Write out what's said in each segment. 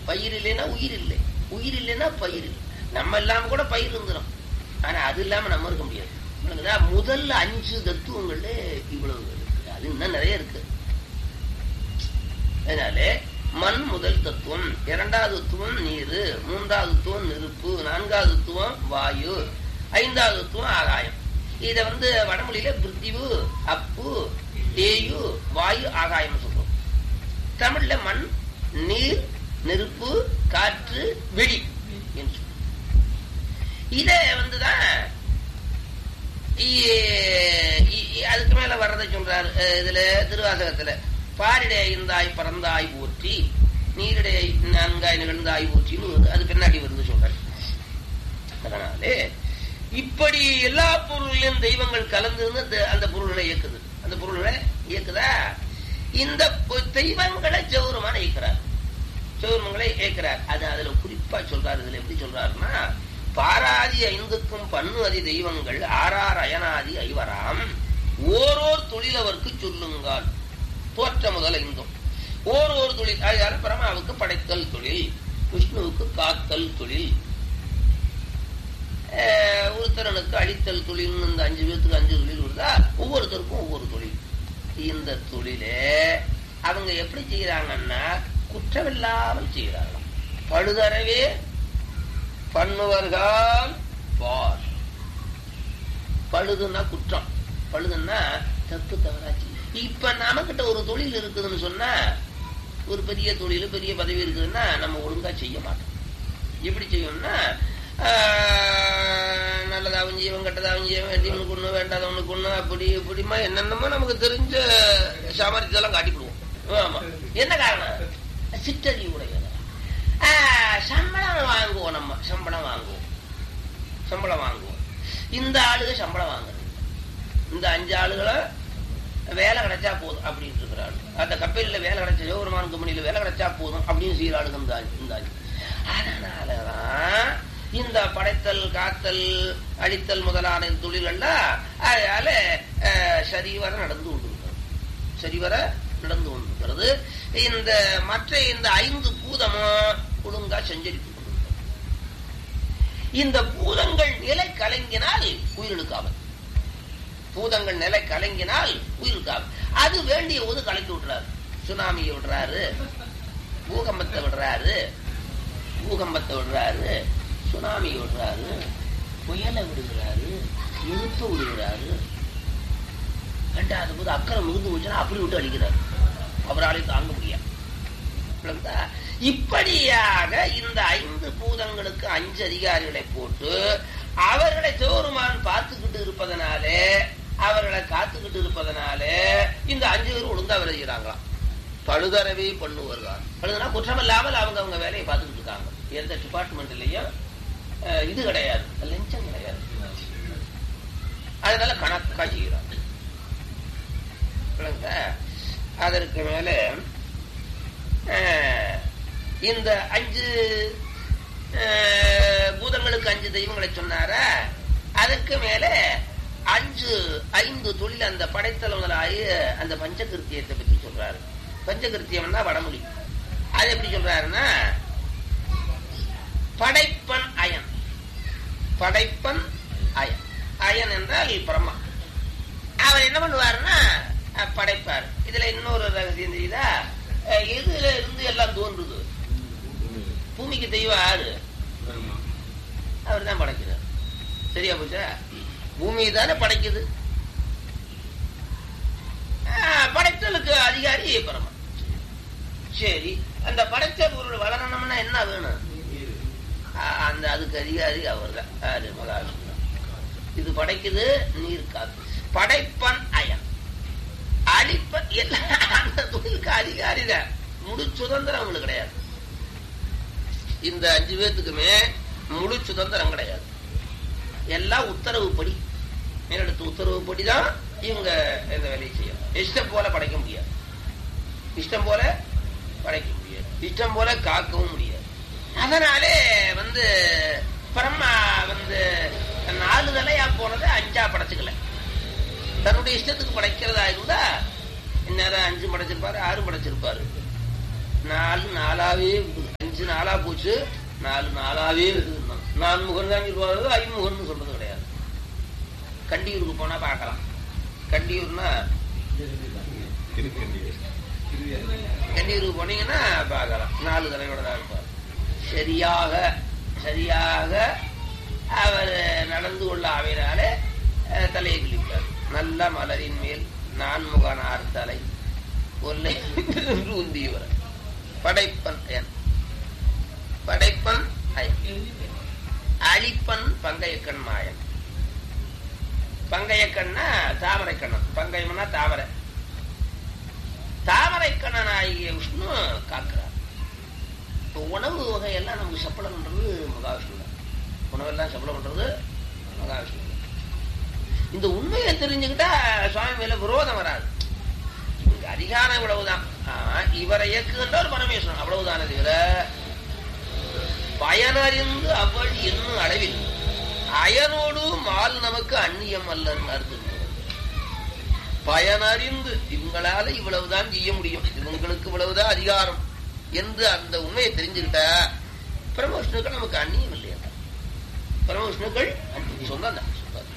பயிர் இல்லைன்னா உயிர் இல்லை உயிர் இல்லைன்னா பயிர் இல்லை நம்ம இல்லாம கூட பயிர் இருந்துடும் ஆனா அது இல்லாம நம்ம இருக்க முடியாது விளங்குதா? முதல் அஞ்சு தத்துவங்கள்ல இவ்வளவு இருக்கு அது இன்னும் நிறைய இருக்கு அதனால மண் முதல் தத்துவம் இரண்டாவது தத்துவம் நீர் மூன்றாவது தத்துவம் நெருப்பு நான்காவது தத்துவம் வாயு ஐந்தாவது தத்துவம் ஆகாயம் இத வந்து வடமொழியில பிருத்திவு அப்பு தேயு வாயு ஆகாயம் சொல்றோம் தமிழ்ல மண் நீர் நெருப்பு காற்று வெடி என்று சொல்றோம். இத வந்துதான் இ- இ- அதுக்கு மேல வர்றதை சொல்றாரு அஹ் இதுல திருவாசகத்துல பாரிடை ஐந்தாய் பறந்தாய் போற்றி நீரிடை நான்காய் நிகழ்ந்தாய் போற்றின்னு வருது. அது பின்னாடி வருது சொல்றாரு அதனாலே இப்படி எல்லா பொருளிலும் தெய்வங்கள் கலந்து இருந்து அந்த- அந்த பொருள்களை இயக்குது அந்த பொருள்களை இயக்குதா இந்த பொ- தெய்வங்களை ஜௌரமான இயக்குறார் சிவபெருமங்களை ஏற்கிறார் அது அதுல குறிப்பா சொல்றாரு இதுல எப்படி சொல்றாருன்னா பாராதி ஐந்துக்கும் பண்ணு அதி தெய்வங்கள் ஆறார் அயனாதி ஐவராம் ஓரோர் தொழிலவர்க்கு சொல்லுங்கால் தோற்ற முதல் ஐந்தும் ஓரோர் தொழில் அதனால பிரமாவுக்கு படைத்தல் தொழில் விஷ்ணுவுக்கு காத்தல் தொழில் அஹ், ஒருத்தரனுக்கு அழித்தல் தொழில் இந்த அஞ்சு பேர்த்துக்கு அஞ்சு தொழில் வருதா ஒவ்வொருத்தருக்கும் ஒவ்வொரு தொழில் இந்த தொழிலே அவங்க எப்படி செய்யறாங்கன்னா குற்றமில்லாமல் செய்கிறார்கள் பழுதறவே பண்ணுவர்கள் பார் பழுதுன்னா குற்றம் பழுதுன்னா தப்பு தவறாச்சு இப்ப நமக்கிட்ட ஒரு தொழில் இருக்குதுன்னு சொன்னா ஒரு பெரிய தொழில் பெரிய பதவி இருக்குதுன்னா நம்ம ஒழுங்கா செய்ய மாட்டோம் எப்படி செய்யணும்னா ஆஹ், நல்லதாவும் செய்வோம் கெட்டதாவும் செய்வோம் வேண்டியவனுக்கு ஒண்ணு வேண்டாதவனுக்கு ஒண்ணு அப்படி இப்படிமா என்னென்னமோ நமக்கு தெரிஞ்ச சாமர்த்தியெல்லாம் காட்டிவிடுவோம் ஆமா என்ன காரணம் சிற்றறிவு உடையது ஆஹ், சம்பளம் வாங்குவோம் நம்ம சம்பளம் வாங்குவோம் சம்பளம் வாங்குவோம் இந்த ஆளுக சம்பளம் வாங்குறது இந்த அஞ்சு ஆளுகளை வேலை கிடைச்சா போதும் அப்படின்னு இருக்கிறாள் அந்த கப்பலில் வேலை கிடைச்ச ஜோகர்மான் கம்பெனியில் வேலை கிடைச்சா போதும் அப்படின்னு செய்யற ஆளுங்க இந்த ஆளு- இந்த ஆளு. அதனாலதான் இந்த படைத்தல் காத்தல் அழித்தல் முதலான தொழில்கள்லாம் அதனால அஹ், சரிவர நடந்து கொண்டிருக்கிறது சரிவர நடந்து கொண்டிருக்கிறது இந்த மற்ற இந்த ஐந்து பூதமும் ஒழுங்கா செஞ்சரித்து கொண்டிருக்கிறது இந்த பூதங்கள் நிலை கலங்கினால் உயிரிழுக்காமல் பூதங்கள் நிலை கலங்கினால் உயிருக்காகும் அது வேண்டிய போது கலக்கி விடுறாரு சுனாமியை விடுறாரு பூகம்பத்தை விடுறாரு பூகம்பத்தை விடுறாரு சுனாமியை விடுறாரு புயலை விடுகிறாரு இழுப்பு விடுகிறாரு ரெண்டாவது போது அக்கறை மிகுந்து போச்சுன்னா அப்படி விட்டு அடிக்கிறாரு அவராலையும் தாங்க முடியாது விளங்குதா? இப்படியாக இந்த ஐந்து பூதங்களுக்கு அஞ்சு அதிகாரிகளை போட்டு அவர்களை சிவருமான் பார்த்துக்கிட்டு இருப்பதனாலே அவர்களை காத்துக்கிட்டு இருப்பதனாலே இந்த அஞ்சு பேரும் ஒழுங்கா வேலை செய்யறாங்களாம் பழுதறவே பண்ணுவார்கள் பழுதுனா குற்றம் இல்லாமல் அவங்க அவங்க வேலையை பார்த்துக்கிட்டு இருக்காங்க எந்த டிபார்ட்மெண்ட்லயும் அஹ், இது கிடையாது லஞ்சம் கிடையாது அதனால கணக்கா செய்யறாங்க விளங்குதா? அதற்கு மேல அஹ், இந்த அஞ்சு அஹ், பூதங்களுக்கு அஞ்சு தெய்வங்களை சொன்னாரா அதற்கு மேல அஞ்சு ஐந்து தொழில் அந்த படைத்தல் முதலாகி அந்த பஞ்சகிருத்தியத்தை பத்தி சொல்றாரு பஞ்சகிருத்தியம்னா வடமொழி அது எப்படி சொல்றாருன்னா படைப்பன் அயன் படைப்பன் அயன் அயன் என்றால் பிரம்மா அவர் என்ன பண்ணுவாருன்னா அஹ், படைப்பார் இதுல இன்னொரு ரகசியம் தெரியுதா அஹ், எதுல இருந்து எல்லாம் தோன்றுது பூமிக்கு தெய்வம் யாரு அவர் தான் படைக்கிறார் சரியா போச்சா பூமி தானே படைக்குது ஆஹ், படைத்தலுக்கு அதிகாரி பரமா சரி அந்த படைத்த பொருள் வளரணும்னா என்ன வேணும் ஆஹ், அந்த அதுக்கு அதிகாரி அவர் தான் யாரு மகாவிஷ்ணு இது படைக்குது நீர் காத்து படைப்பன் அயன் அழிப்பன் எல்லாம் அந்த தொழிலுக்கு அதிகாரி தான் முழு சுதந்திரம் அவங்களுக்கு கிடையாது இந்த அஞ்சு பேர்த்துக்குமே முழு சுதந்திரம் கிடையாது எல்லாம் உத்தரவுப்படி மேலெடுத்து உத்தரவுப்படி தான் இவங்க இந்த வேலையை செய்யணும் இஷ்டம் போல படைக்க முடியாது இஷ்டம் போல படைக்க முடியாது இஷ்டம் போல காக்கவும் முடியாது அதனாலே வந்து பிரம்மா வந்து நாலு தலையா போனதை அஞ்சா படைச்சுக்கல தன்னுடைய இஷ்டத்துக்கு படைக்கிறதா இருந்தா இந்நேரம் அஞ்சு படைச்சிருப்பாரு ஆறு படைச்சிருப்பாரு நாலு நாலாவே விடுது. அஞ்சு அஞ்சு நாளா போச்சு நாலு நாளாவே இருக்குதுன்னா நான் முகன் தான் சொல்லுவாங்க ஐமுகன் சொல்றது கிடையாது கண்டியூருக்கு போனா பார்க்கலாம் கண்டியூர்னா கண்டியூருக்கு போனீங்கன்னா பார்க்கலாம் நாலு தலையோட தான் இருப்பார் சரியாக சரியாக அவர் நடந்து கொள்ள ஆவினாலே அஹ், தலையை கிழிப்பார் நல்ல மலரின் மேல் நான்முகனார் தலை ஒல்லை உந்தியவர் படைப்பன் என் படைப்பன் அயன் அழிப்பன் பங்கையக்கண் மாயன் பங்கையக்கண்ணா தாமரை கண்ணன் பங்கயம்னா தாமரை தாமரை கண்ணன் ஆகிய விஷ்ணு காக்கிறார் இப்போ உணவு வகையெல்லாம் நமக்கு சப்பளம் பண்றது மகாவிஷ்ணு தான் உணவெல்லாம் சப்பளம் பண்றது மகாவிஷ்ணு தான். இந்த உண்மையை தெரிஞ்சுக்கிட்டா சுவாமி மேல விரோதம் வராது இவருக்கு அதிகாரம் இவ்வளவுதான் ஆனா, இவரை இயக்குகின்றவர் பரமேஸ்வரன் அவ்வளவுதானே தவிர பயனறிந்து அவள் என்னும் அளவில் அயனோடு மால் நமக்கு அந்நியம் அல்லன்னு அர்த்தம் பயனறிந்து இவங்களால இவ்வளவுதான் செய்ய முடியும் இவங்களுக்கு இவ்வளவுதான் அதிகாரம் என்று அந்த உண்மையை தெரிஞ்சுக்கிட்டா பரமவிஷ்ணுக்கள் நமக்கு அந்நியம் இல்லையா பரமவிஷ்ணுக்கள் அந்நியம் சொந்தம் தான் சொந்தம்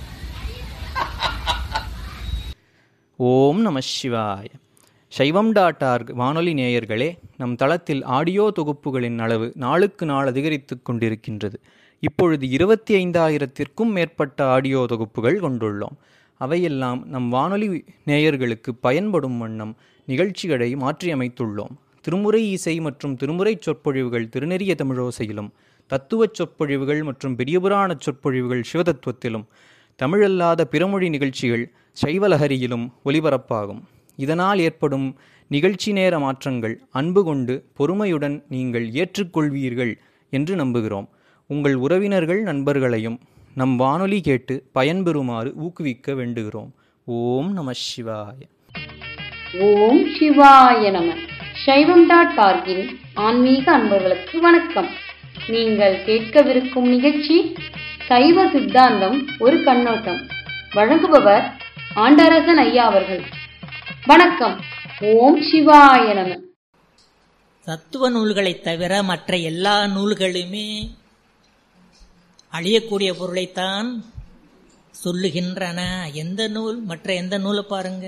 ஓம் நம சிவாய சைவம் டாட் ஆர்க் வானொலி நேயர்களே நம் தளத்தில் ஆடியோ தொகுப்புகளின் அளவு நாளுக்கு நாள் அதிகரித்து கொண்டிருக்கின்றது இப்பொழுது இருபத்தி ஐந்தாயிரத்திற்கும் மேற்பட்ட ஆடியோ தொகுப்புகள் கொண்டுள்ளோம் அவையெல்லாம் நம் வானொலி நேயர்களுக்கு பயன்படும் வண்ணம் நிகழ்ச்சிகளை மாற்றியமைத்துள்ளோம் திருமுறை இசை மற்றும் திருமுறை சொற்பொழிவுகள் திருநெறிய தமிழோசையிலும் தத்துவச் சொற்பொழிவுகள் மற்றும் பெரியபுராண சொற்பொழிவுகள் சிவதத்துவத்திலும் தமிழல்லாத பிறமொழி நிகழ்ச்சிகள் சைவலஹரியிலும் ஒலிபரப்பாகும் இதனால் ஏற்படும் நிகழ்ச்சி நேர மாற்றங்கள் அன்பு கொண்டு பொறுமையுடன் நீங்கள் ஏற்றுக்கொள்வீர்கள் என்று நம்புகிறோம் உங்கள் உறவினர்கள் நண்பர்களையும் நம் வானொலி கேட்டு பயன்பெறுமாறு ஊக்குவிக்க வேண்டுகிறோம் ஓம் நம சிவாய ஓம் சிவாய நம சைவம் டாட் ஆர்கின் ஆன்மீக அன்பர்களுக்கு வணக்கம் நீங்கள் கேட்கவிருக்கும் நிகழ்ச்சி சைவ சித்தாந்தம் ஒரு கண்ணோட்டம் வழங்குபவர் ஆண்டரசன் ஐயா அவர்கள் வணக்கம் ஓம் சிவாய நம தத்துவ நூல்களைத் தவிர மற்ற எல்லா நூல்களுமே அழியக்கூடிய பொருளைத்தான் சொல்லுகின்றன எந்த நூல் மற்ற எந்த நூலை பாருங்க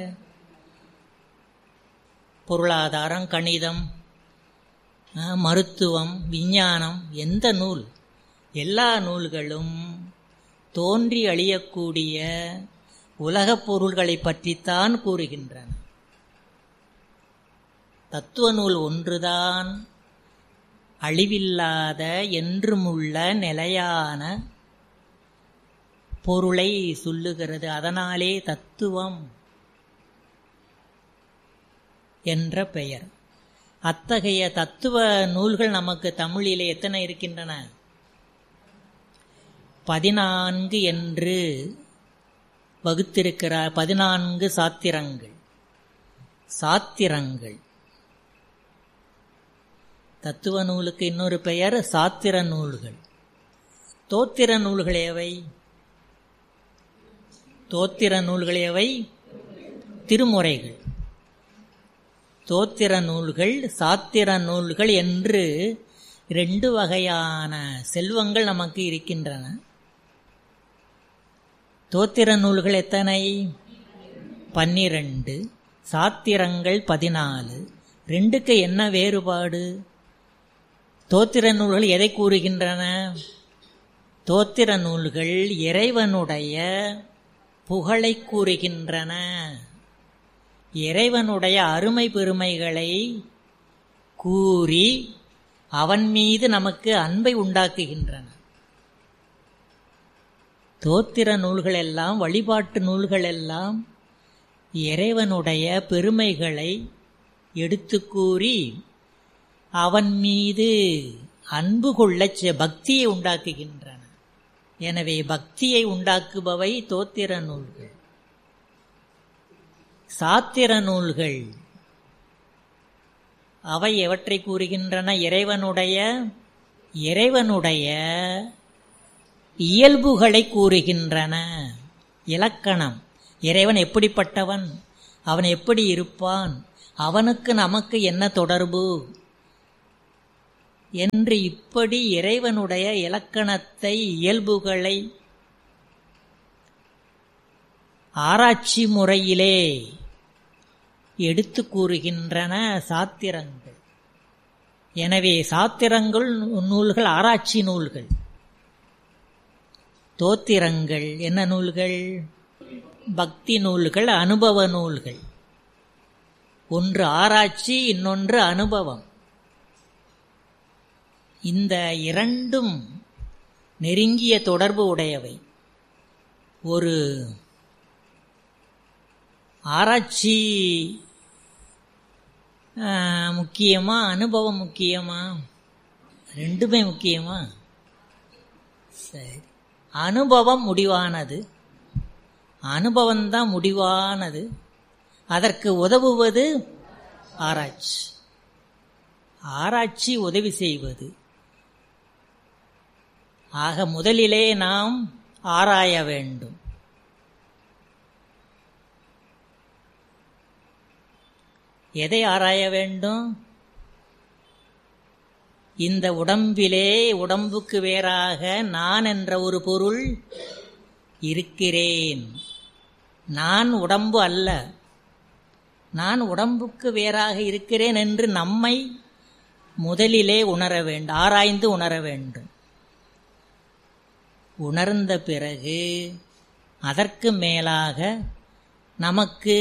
பொருளாதாரம் கணிதம் ஆ, மருத்துவம் விஞ்ஞானம் எந்த நூல் எல்லா நூல்களும் தோன்றி அழியக்கூடிய உலகப் பொருள்களை பற்றித்தான் கூறுகின்றன தத்துவ நூல் ஒன்றுதான் அழிவில்லாத என்றுமுள்ள நிலையான பொருளை சொல்லுகிறது அதனாலே தத்துவம் என்ற பெயர் அத்தகைய தத்துவ நூல்கள் நமக்கு தமிழிலே எத்தனை இருக்கின்றன பதினான்கு என்று வகுத்திருக்கிறார் பதினான்கு சாத்திரங்கள் சாத்திரங்கள் தத்துவ நூலுக்கு இன்னொரு பெயர் சாத்திர நூல்கள் தோத்திர நூல்கள் எவை தோத்திர நூல்கள் எவை திருமுறைகள் தோத்திர நூல்கள் சாத்திர நூல்கள் என்று ரெண்டு வகையான செல்வங்கள் நமக்கு இருக்கின்றன தோத்திர நூல்கள் எத்தனை பன்னிரண்டு சாத்திரங்கள் பதினாலு ரெண்டுக்கு என்ன வேறுபாடு தோத்திர நூல்கள் எதை கூறுகின்றன தோத்திர நூல்கள் இறைவனுடைய புகழை கூறுகின்றன இறைவனுடைய அருமை பெருமைகளை கூறி அவன் மீது நமக்கு அன்பை உண்டாக்குகின்றன தோத்திர நூல்கள் எல்லாம் வழிபாட்டு நூல்கள் எல்லாம் இறைவனுடைய பெருமைகளை எடுத்து கூறி அவன் மீது அன்பு கொள்ளச் செ- பக்தியை உண்டாக்குகின்றன எனவே பக்தியை உண்டாக்குபவை தோத்திர நூல்கள் சாத்திர நூல்கள் அவை எவற்றை கூறுகின்றன இறைவனுடைய இறைவனுடைய இயல்புகளை கூறுகின்றன இலக்கணம் இறைவன் எப்படிப்பட்டவன் அவன் எப்படி இருப்பான் அவனுக்கு நமக்கு என்ன தொடர்பு என்று இப்படி இறைவனுடைய இலக்கணத்தை இயல்புகளை ஆராய்ச்சி முறையிலே எடுத்து கூறுகின்றன சாத்திரங்கள் எனவே சாத்திரங்கள் நூல்கள் ஆராய்ச்சி நூல்கள் தோத்திரங்கள் என்ன நூல்கள் பக்தி நூல்கள் அனுபவ நூல்கள் ஒன்று ஆராய்ச்சி இன்னொன்று அனுபவம் இந்த இரண்டும் நெருங்கிய தொடர்பு உடையவை ஒரு ஆராய்ச்சி முக்கியமா அனுபவம் முக்கியமா ரெண்டுமே முக்கியமா சரி அனுபவம் முடிவானது அனுபவம்தான் முடிவானது அதற்கு உதவுவது ஆராய்ச்சி ஆராய்ச்சி உதவி செய்வது ஆக முதலிலே நாம் ஆராய வேண்டும் எதை ஆராய வேண்டும் இந்த உடம்பிலே உடம்புக்கு வேறாக நான் என்ற ஒரு பொருள் இருக்கிறேன் நான் உடம்பு அல்ல நான் உடம்புக்கு வேறாக இருக்கிறேன் என்று நம்மை முதலிலே உணர வேண்டும் ஆராய்ந்து உணர வேண்டும் உணர்ந்த பிறகு அதற்கு மேலாக நமக்கு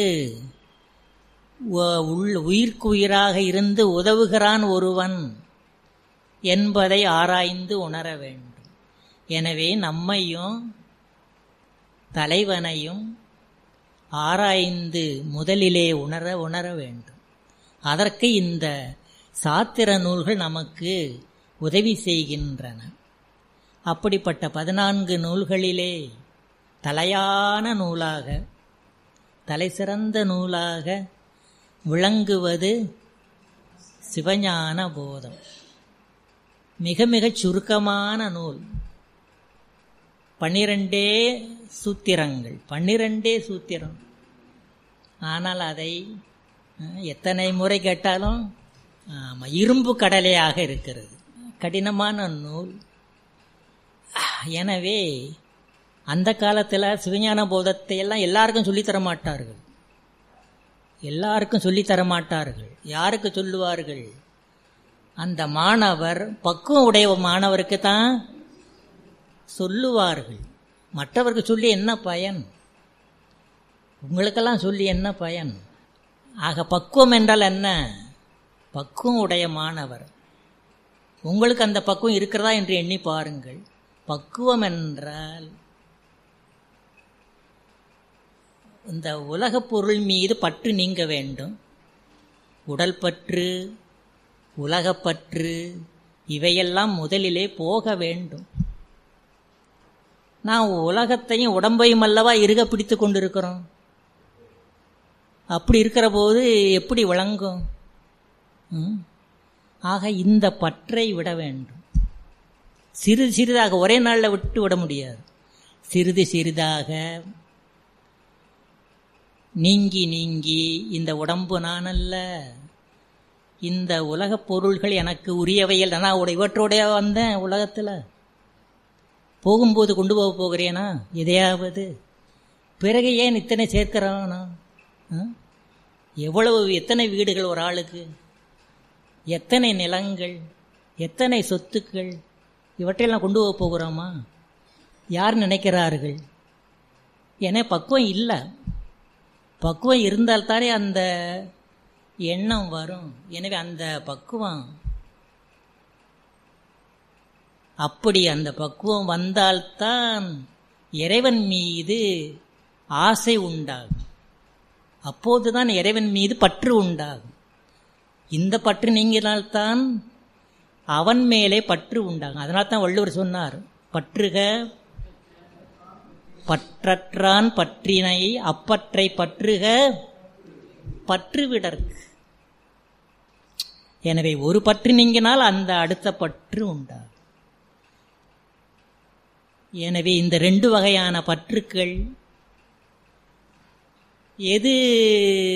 உயிர்க்குயிராக இருந்து உதவுகிறான் ஒருவன் என்பதை ஆராய்ந்து உணர வேண்டும் எனவே நம்மையும் தலைவனையும் ஆராய்ந்து முதலிலே உணர உணர வேண்டும் அதற்கு இந்த சாத்திர நூல்கள் நமக்கு உதவி செய்கின்றன அப்படிப்பட்ட பதினான்கு நூல்களிலே தலையான நூலாக தலை சிறந்த நூலாக விளங்குவது சிவஞான போதம் மிக மிகச் சுருக்கமான நூல் பன்னிரண்டே சூத்திரங்கள் பன்னிரண்டே சூத்திரம் ஆனால் அதை எத்தனை முறை கேட்டாலும் இரும்பு கடலையாக இருக்கிறது கடினமான நூல் எனவே அந்த காலத்தில் சிவஞான போதத்தை எல்லாம் எல்லாருக்கும் சொல்லித்தர மாட்டார்கள் எல்லாருக்கும் சொல்லித்தர மாட்டார்கள் யாருக்கு சொல்லுவார்கள் அந்த மாணவர் பக்குவம் உடைய மாணவருக்கு தான் சொல்லுவார்கள் மற்றவருக்கு சொல்லி என்ன பயன் உங்களுக்கெல்லாம் சொல்லி என்ன பயன் ஆக பக்குவம் என்றால் என்ன பக்குவம் உடைய மாணவர் உங்களுக்கு அந்த பக்குவம் இருக்கிறதா என்று எண்ணி பாருங்கள் பக்குவம் என்றால் இந்த உலகப் பொருள் மீது பற்று நீங்க வேண்டும் உடல் பற்று உலகப்பற்று இவையெல்லாம் முதலிலே போக வேண்டும் நான் உலகத்தையும் உடம்பையும் அல்லவா இருக பிடித்து கொண்டிருக்கிறோம் அப்படி இருக்கிற போது எப்படி விளங்கும் ஆக இந்த பற்றை விட வேண்டும் சிறிது சிறிதாக ஒரே நாளில் விட்டு விட முடியாது சிறிது சிறிதாக நீங்கி நீங்கி இந்த உடம்பு நான் அல்ல இந்த உலகப் பொருள்கள் எனக்கு உரியவையில் நான் இவற்றோடைய வந்தேன் உலகத்தில் போகும்போது கொண்டு போக போகிறேனா எதையாவது பிறகு ஏன் இத்தனை சேர்க்கிறானா எவ்வளவு எத்தனை வீடுகள் ஒரு ஆளுக்கு எத்தனை நிலங்கள் எத்தனை சொத்துக்கள் இவற்றையெல்லாம் கொண்டு போக போகிறோமா யார் நினைக்கிறார்கள் ஏன்னா பக்குவம் இல்லை பக்குவம் இருந்தால்தானே அந்த எண்ணம் வரும் எனவே அந்த பக்குவம் அப்படி அந்த பக்குவம் வந்தால்தான் இறைவன் மீது ஆசை உண்டாகும் அப்போதுதான் இறைவன் மீது பற்று உண்டாகும் இந்த பற்று நீங்கினால்தான் அவன் மேலே பற்று உண்டாகும் அதனால் தான் வள்ளுவர் சொன்னார் பற்றுக பற்றற்றான் பற்றினை அப்பற்றை பற்றுக பற்றுவிடற்கு எனவே ஒரு பற்று நீங்கினால் அந்த அடுத்த பற்று உண்டாகும் எனவே இந்த ரெண்டு வகையான பற்றுக்கள் எது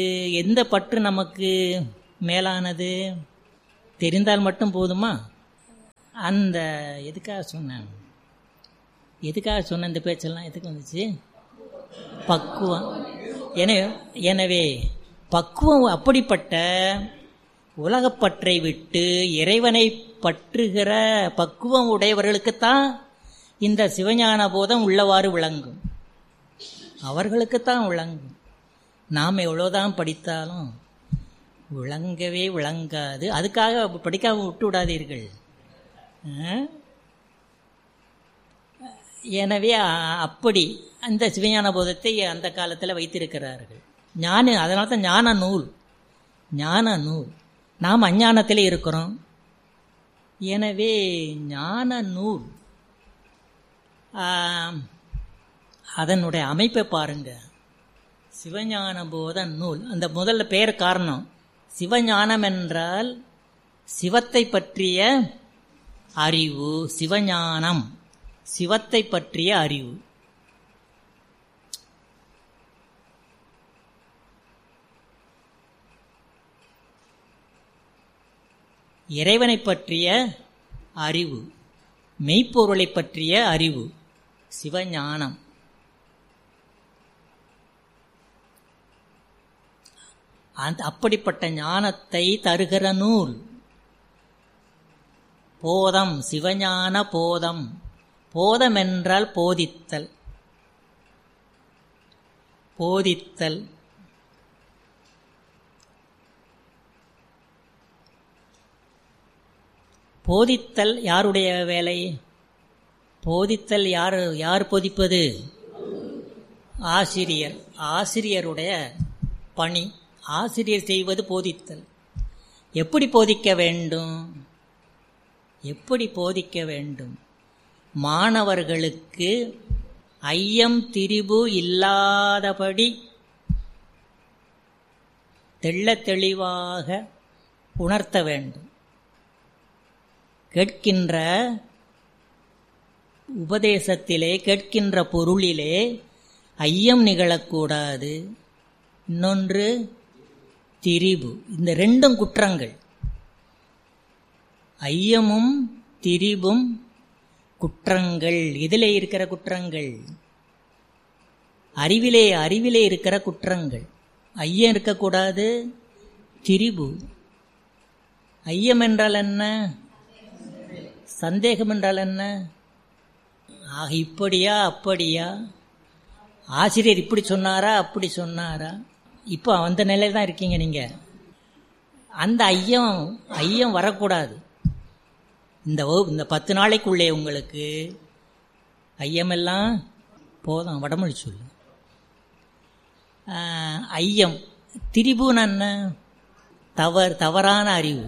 எந்த பற்று நமக்கு மேலானது தெரிந்தால் மட்டும் போதுமா அந்த எதுக்காக சொன்னேன் எதுக்காக சொன்ன இந்த பேச்செல்லாம் எதுக்கு வந்துச்சு பக்குவம் எனவே எனவே பக்குவம் அப்படிப்பட்ட உலகப்பற்றை விட்டு இறைவனை பற்றுகிற பக்குவம் உடையவர்களுக்குத்தான் இந்த சிவஞான போதம் உள்ளவாறு விளங்கும் அவர்களுக்குத்தான் விளங்கும் நாம் எவ்வளோதான் படித்தாலும் விளங்கவே விளங்காது அதுக்காக படிக்காம விட்டு விடாதீர்கள் ஆ? எனவே அ- அப்படி அந்த சிவஞான போதத்தை அந்த காலத்தில் வைத்திருக்கிறார்கள் ஞான அதனால தான் ஞான நூல் ஞான நூல் நாம் அஞ்ஞானத்தில் இருக்கிறோம் எனவே ஞான நூல் ஆம், அதனுடைய அமைப்பை பாருங்க சிவஞான போத நூல் அந்த முதல்ல பெயர் காரணம் சிவஞானம் என்றால் சிவத்தை பற்றிய அறிவு சிவஞானம் சிவத்தை பற்றிய அறிவு இறைவனை பற்றிய அறிவு மெய்ப்பொருளை பற்றிய அறிவு சிவஞானம் அந்த அப்படிப்பட்ட ஞானத்தை தருகிற நூல் போதம் சிவஞான போதம் போதம் என்றால் போதித்தல் போதித்தல் போதித்தல் யாருடைய வேலை போதித்தல் யார் யார் போதிப்பது ஆசிரியர் ஆசிரியருடைய பணி ஆசிரியர் செய்வது போதித்தல் எப்படி போதிக்க வேண்டும் எப்படி போதிக்க வேண்டும் மாணவர்களுக்கு ஐயம் திரிபு இல்லாதபடி தெள்ளத் தெளிவாக உணர்த்த வேண்டும் கேட்கின்ற உபதேசத்திலே கேட்கின்ற பொருளிலே ஐயம் நிகழக்கூடாது இன்னொன்று திரிபு இந்த ரெண்டும் குற்றங்கள் ஐயமும் திரிபும் குற்றங்கள் எதிலே இருக்கிற குற்றங்கள் அறிவிலே அறிவிலே இருக்கிற குற்றங்கள் ஐயம் இருக்கக்கூடாது திரிபு ஐயம் என்றால் என்ன சந்தேகம் என்றால் என்ன ஆக இப்படியா அப்படியா ஆசிரியர் இப்படி சொன்னாரா அப்படி சொன்னாரா இப்போ அந்த நிலையில் தான் இருக்கீங்க நீங்க அந்த ஐயம் ஐயம் வரக்கூடாது இந்த வகு- இந்த பத்து நாளைக்குள்ளே உங்களுக்கு ஐயமெல்லாம் போதும் வடமொழி சொல்லு ஆஹ், ஐயம் திரிபுன்னு என்ன தவறு தவறான அறிவு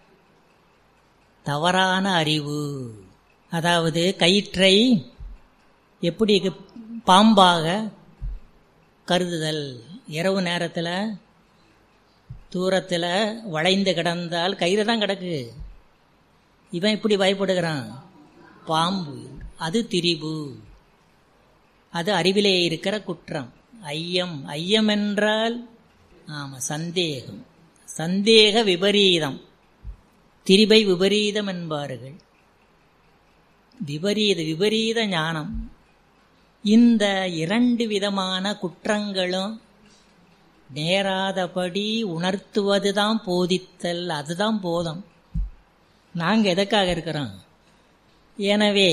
தவறான அறிவு அதாவது கயிற்றை எப்படி கு- பாம்பாக கருதுதல் இரவு நேரத்தில் தூரத்தில் வளைந்து கிடந்தால் கயிறு தான் கிடக்கு இவன் இப்படி பயப்படுகிறான் பாம்பு அது திரிபு அது அறிவிலே இருக்கிற குற்றம் ஐயம் ஐயம் என்றால் ஆமா சந்தேகம் சந்தேக விபரீதம் திரிபை விபரீதம் என்பார்கள் விபரீத விபரீத ஞானம் இந்த இரண்டு விதமான குற்றங்களும் நேராதபடி உணர்த்துவதுதான் போதித்தல் அதுதான் போதம் நாங்கள் எதற்காக இருக்கிறோம் எனவே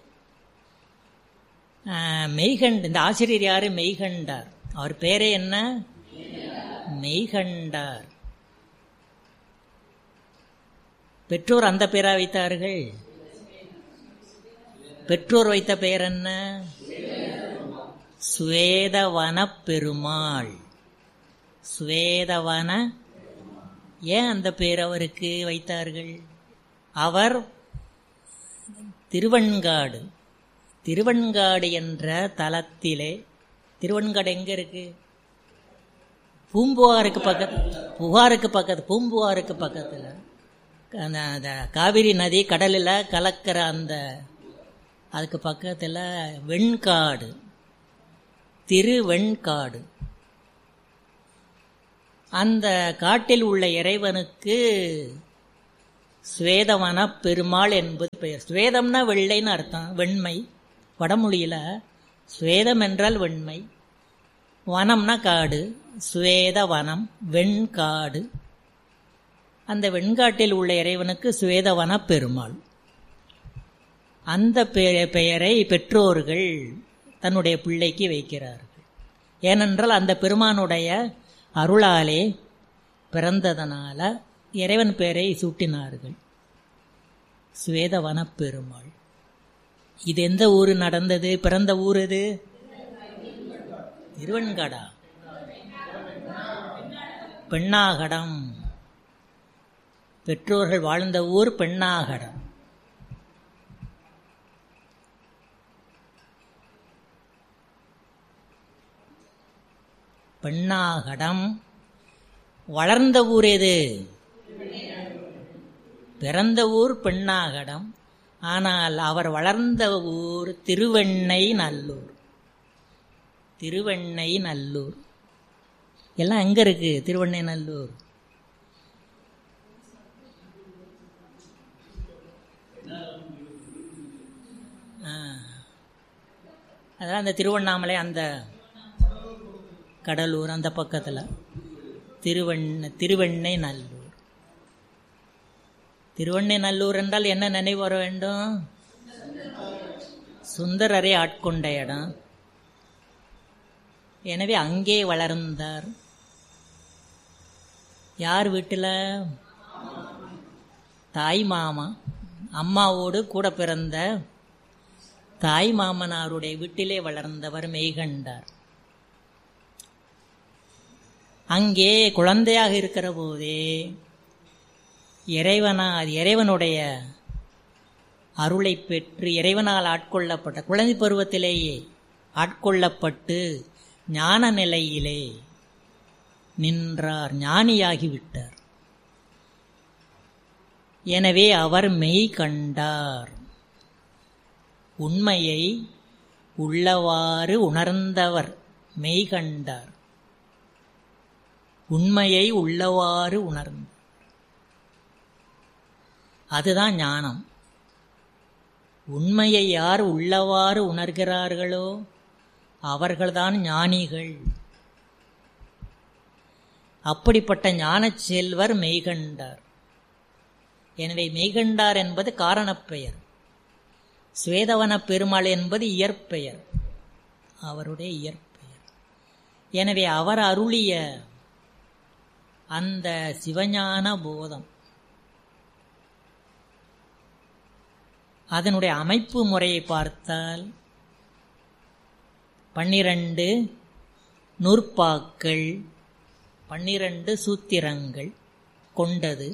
ஆஹ், மெய்கண்ட் இந்த ஆசிரியர் யாரு மெய்கண்டார் அவர் பேரே என்ன மெய்கண்டார் பெற்றோர் அந்த பேரா வைத்தார்கள் பெற்றோர் வைத்த பெயர் என்ன சுவேதவன பெருமாள் சுவேதவன ஏன் அந்த பேர் அவருக்கு வைத்தார்கள் அவர் திருவன்காடு திருவன்காடு என்ற தலத்திலே திருவன்காடு எங்க இருக்கு பூம்புகாருக்கு பக்கத்து புகாருக்கு பக்கத்து பூம்புகாருக்கு பக்கத்தில் அந்த அந்த காவிரி நதி கடலில் கலக்கிற அந்த அதுக்கு பக்கத்தில் வெண்காடு திருவெண்காடு அந்த காட்டில் உள்ள இறைவனுக்கு ஸ்வேதவன பெருமாள் என்பது பெயர் ஸ்வேதம்னா வெள்ளைன்னு அர்த்தம் வெண்மை வடமொழியில ஸ்வேதம் என்றால் வெண்மை வனம்னா காடு ஸ்வேத வனம் வெண்காடு அந்த வெண்காட்டில் உள்ள இறைவனுக்கு ஸ்வேதவன பெருமாள் அந்த பெயரை பெற்றோர்கள் தன்னுடைய பிள்ளைக்கு வைக்கிறார்கள் ஏனென்றால் அந்த பெருமானுடைய அருளாலே பிறந்ததனால இறைவன் பெயரை சூட்டினார்கள் ஸ்வேதவன பெருமாள் இது எந்த ஊரு நடந்தது பிறந்த ஊர் இது திருவெண்காடா பெண்ணாகடம் பெற்றோர்கள் வாழ்ந்த ஊர் பெண்ணாகடம் பெண்ணாகடம் வளர்ந்த ஊர் எது பிறந்த ஊர் பெண்ணாகடம் ஆனால் அவர் வளர்ந்த ஊர் திருவெண்ணை நல்லூர் திருவெண்ணை நல்லூர் எல்லாம் எங்க இருக்கு திருவெண்ணை நல்லூர் அதான் அந்த திருவண்ணாமலை அந்த கடலூர் அந்த பக்கத்தில் திருவண்ண திருவெண்ணை நல்லூர் திருவண்ணை நல்லூர் என்றால் என்ன நினைவு வர வேண்டும் சுந்தரரை ஆட்கொண்ட இடம் எனவே அங்கே வளர்ந்தார் யார் வீட்டில் தாய் மாமா அம்மாவோடு கூட பிறந்த தாய் மாமனாருடைய வீட்டிலே வளர்ந்தவர் மெய்கண்டார் அங்கே குழந்தையாக இருக்கிற போதே இறைவனா இறைவனுடைய அருளை பெற்று இறைவனால் ஆட்கொள்ளப்பட்ட குழந்தை பருவத்திலேயே ஆட்கொள்ளப்பட்டு ஞான நிலையிலே நின்றார் ஞானியாகிவிட்டார் எனவே அவர் மெய் கண்டார் உண்மையை உள்ளவாறு உணர்ந்தவர் மெய் கண்டார் உண்மையை உள்ளவாறு உணர்ந்த அதுதான் ஞானம் உண்மையை யார் உள்ளவாறு உணர்கிறார்களோ அவர்கள்தான் ஞானிகள் அப்படிப்பட்ட ஞானச் செல்வர் மெய்கண்டார் எனவே மெய்கண்டார் என்பது காரணப்பெயர் சுவேதவன பெருமாள் என்பது இயற்பெயர் அவருடைய இயற்பெயர் எனவே அவர் அருளிய அந்த சிவஞான போதம் அதனுடைய அமைப்பு முறையை பார்த்தால் பன்னிரண்டு நூற்பாக்கள் பன்னிரண்டு சூத்திரங்கள் கொண்டது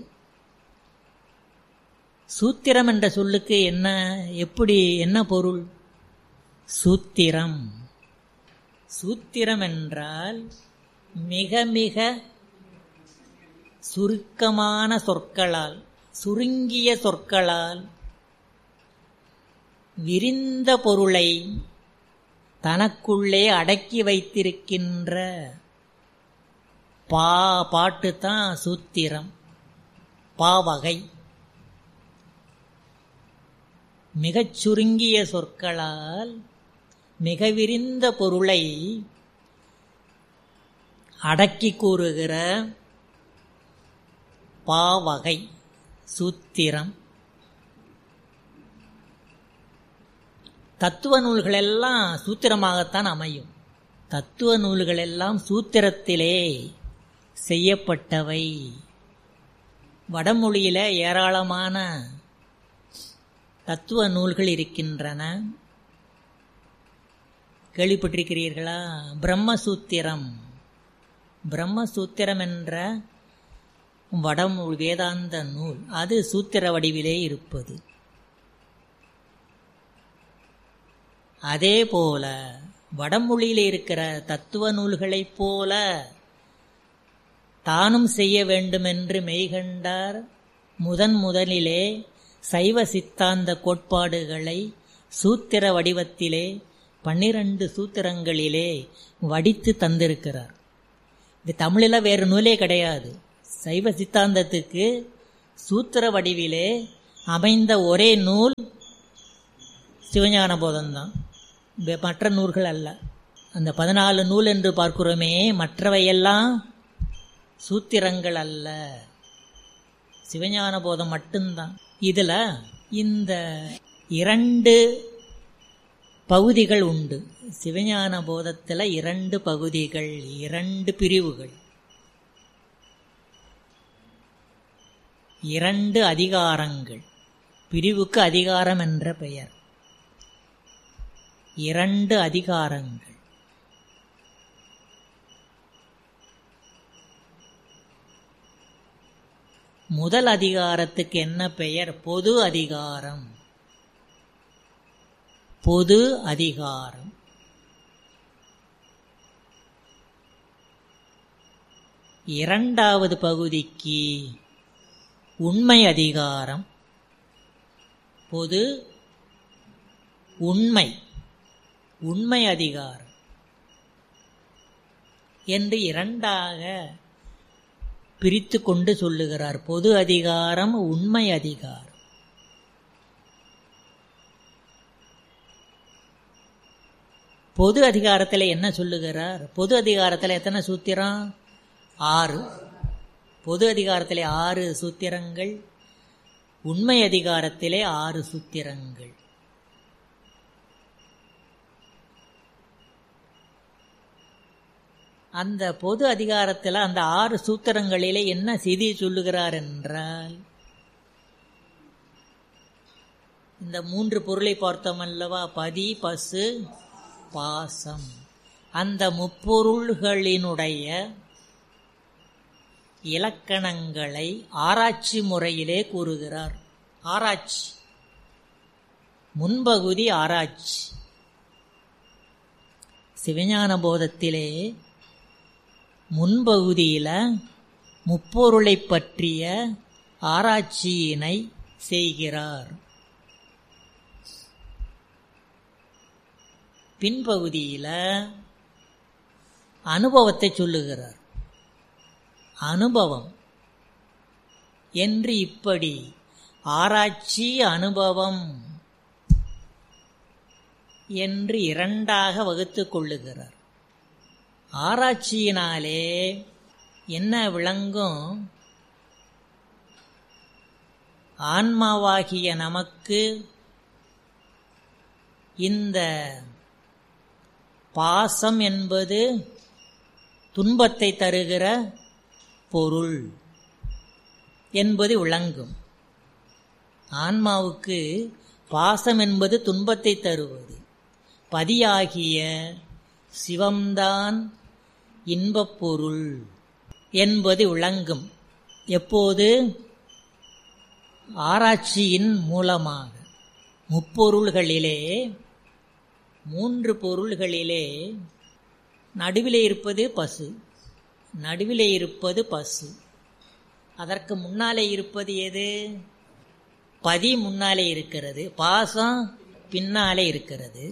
சூத்திரம் என்ற சொல்லுக்கு என்ன எப்படி என்ன பொருள் சூத்திரம் சூத்திரம் என்றால் மிக மிக சுருக்கமான சொற்களால் சுருங்கிய சொற்களால் விரிந்த பொருளை தனக்குள்ளே அடக்கி வைத்திருக்கின்ற பா பாட்டு தான் சூத்திரம் பாவகை மிகச் சுருங்கிய சொற்களால் மிக விரிந்த பொருளை அடக்கி கூறுகிற பாவகை சூத்திரம் தத்துவ நூல்கள் எல்லாம் சூத்திரமாகத்தான் அமையும் தத்துவ நூல்கள் எல்லாம் சூத்திரத்திலே செய்யப்பட்டவை வடமொழியில ஏராளமான தத்துவ நூல்கள் இருக்கின்றன கேள்விப்பட்டிருக்கிறீர்களா பிரம்மசூத்திரம் பிரம்மசூத்திரம் என்ற வடமொழி வேதாந்த நூல் அது சூத்திர வடிவிலே இருப்பது அதே போல வடமொழியில் இருக்கிற தத்துவ நூல்களைப் போல தானும் செய்ய வேண்டுமென்று மெய்கண்டார் முதன் முதலிலே சைவ சித்தாந்த கோட்பாடுகளை சூத்திர வடிவத்திலே பன்னிரண்டு சூத்திரங்களிலே வடித்து தந்திருக்கிறார் இது தமிழில் வேறு நூலே கிடையாது சைவ சித்தாந்தத்துக்கு சூத்திர வடிவிலே அமைந்த ஒரே நூல் சிவஞான போதம்தான் வே- மற்ற நூல்கள் அல்ல அந்த பதினாலு நூல் என்று பார்க்கிறோமே மற்றவையெல்லாம் சூத்திரங்கள் அல்ல சிவஞான போதம் மட்டும்தான் இதுல இந்த இரண்டு பகுதிகள் உண்டு சிவஞான போதத்தில் இரண்டு பகுதிகள் இரண்டு பிரிவுகள் இரண்டு அதிகாரங்கள் பிரிவுக்கு அதிகாரம் என்ற பெயர் இரண்டு அதிகாரங்கள் முதல் அதிகாரத்துக்கு என்ன பெயர் பொது அதிகாரம் பொது அதிகாரம் இரண்டாவது பகுதிக்கு உண்மை அதிகாரம் பொது உண்மை உண்மை அதிகாரம் என்று இரண்டாக பிரித்து கொண்டு சொல்லுகிறார் பொது அதிகாரம் உண்மை அதிகாரம் பொது அதிகாரத்தில் என்ன சொல்லுகிறார் பொது அதிகாரத்தில் எத்தனை சூத்திரம் ஆறு பொது அதிகாரத்திலே ஆறு சூத்திரங்கள் உண்மை அதிகாரத்திலே ஆறு சூத்திரங்கள் அந்த பொது அதிகாரத்தில் அந்த ஆறு சூத்திரங்களிலே என்ன செய்தி சொல்லுகிறார் என்றால் இந்த மூன்று பொருளை பார்த்தோம் அல்லவா பதி பசு பாசம் அந்த முப்பொருள்களினுடைய இலக்கணங்களை ஆராய்ச்சி முறையிலே கூறுகிறார் ஆராய்ச்சி முன்பகுதி ஆராய்ச்சி சிவஞான போதத்திலே முன்பகுதியில முப்பொருளை பற்றிய ஆராய்ச்சியினை செய்கிறார் பின்பகுதியில அனுபவத்தை சொல்லுகிறார் அனுபவம் என்று இப்படி ஆராய்ச்சி அனுபவம் என்று இரண்டாக வகுத்துக் கொள்ளுகிறார் ஆராய்ச்சியினாலே என்ன விளங்கும் ஆன்மாவாகிய நமக்கு இந்த பாசம் என்பது துன்பத்தை தருகிற பொருள் என்பது விளங்கும் ஆன்மாவுக்கு பாசம் என்பது துன்பத்தை தருவது பதியாகிய சிவம்தான் இன்பப் பொருள் என்பது விளங்கும் எப்போது ஆராய்ச்சியின் மூலமாக முப்பொருள்களிலே மூன்று பொருள்களிலே நடுவிலே இருப்பது பசு நடுவிலே இருப்பது பசு அதற்கு முன்னாலே இருப்பது எது பதி முன்னாலே இருக்கிறது பாசம் பின்னாலே இருக்கிறது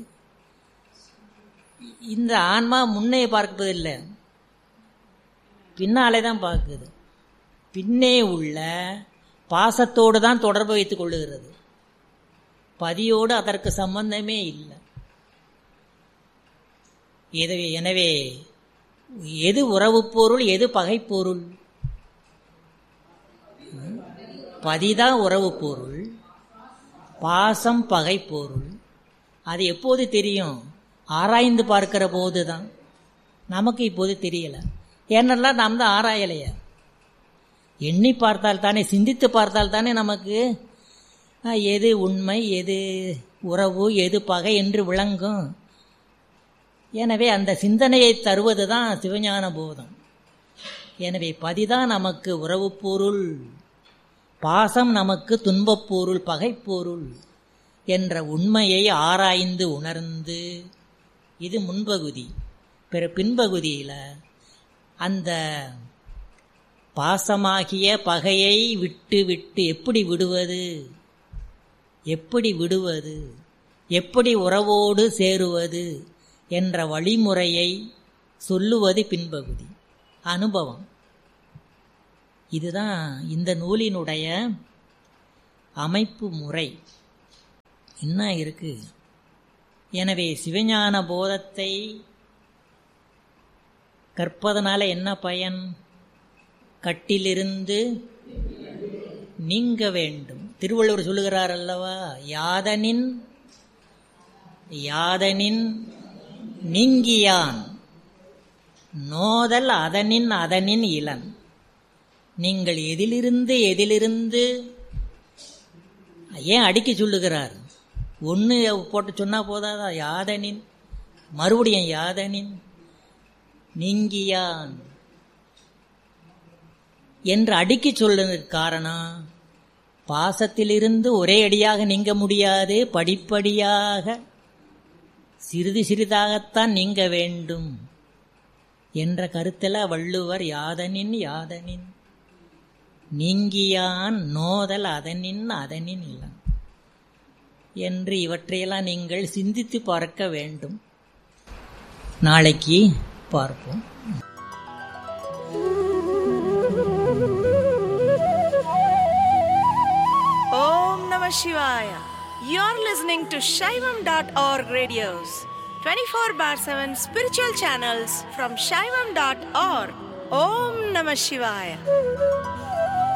இந்த ஆன்மா முன்னே பார்ப்பதில்லை பின்னாலே தான் பார்க்குது பின்னே உள்ள பாசத்தோடு தான் தொடர்பு வைத்துக் கொள்ளுகிறது பதியோடு அதற்கு சம்பந்தமே இல்லை எனவே எனவே எது உறவு பொருள் எது பகைப்பொருள் பதிதான் உறவு பொருள் பாசம் பகை பொருள் அது எப்போது தெரியும் ஆராய்ந்து பார்க்கிற போது தான் நமக்கு இப்போது தெரியல ஏன்னெல்லாம் நாம் தான் ஆராயலைய எண்ணி பார்த்தால் தானே சிந்தித்து பார்த்தால் தானே நமக்கு ஆ, எது உண்மை எது உறவு எது பகை என்று விளங்கும் எனவே அந்த சிந்தனையை தருவது தான் சிவஞான போதம் எனவே பதிதான் நமக்கு உறவு பொருள் பாசம் நமக்கு துன்பப் பொருள் பகைப்பொருள் என்ற உண்மையை ஆராய்ந்து உணர்ந்து இது முன்பகுதி பிற பின்பகுதியில் அந்த பாசமாகிய பகையை விட்டு விட்டு எப்படி விடுவது எப்படி விடுவது எப்படி உறவோடு சேருவது என்ற வழிமுறையை சொல்லுவது பின்பகுதி அனுபவம் இதுதான் இந்த நூலினுடைய அமைப்பு முறை என்ன இருக்கு எனவே சிவஞான போதத்தை கற்பதனால என்ன பயன் கட்டிலிருந்து நீங்க வேண்டும் திருவள்ளுவர் சொல்லுகிறார் அல்லவா யாதனின் யாதனின் நீங்கியான் நோதல் அதனின் அதனின் இளன் நீங்கள் எதிலிருந்து எதிலிருந்து ஏன் அடிக்க சொல்லுகிறார் ஒன்று போட்டு சொன்னா போதாதா யாதனின் மறுபடியும் யாதனின் நீங்கியான் என்று அடிக்க சொல்லுறதுக்கு காரணம் பாசத்திலிருந்து ஒரே அடியாக நீங்க முடியாது படிப்படியாக சிறிது சிறிதாகத்தான் நீங்க வேண்டும் என்ற கருத்தில் வள்ளுவர் யாதனின் யாதனின் நீங்கியான் நோதல் அதனின் அதனின் இல்லம் என்று இவற்றையெல்லாம் நீங்கள் சிந்தித்து பார்க்க வேண்டும் நாளைக்கு பார்ப்போம் Om Namah Shivaya. You're listening to Shaivam.org radios, 24 bar 7 spiritual channels from Shaivam.org. Om Namah Shivaya.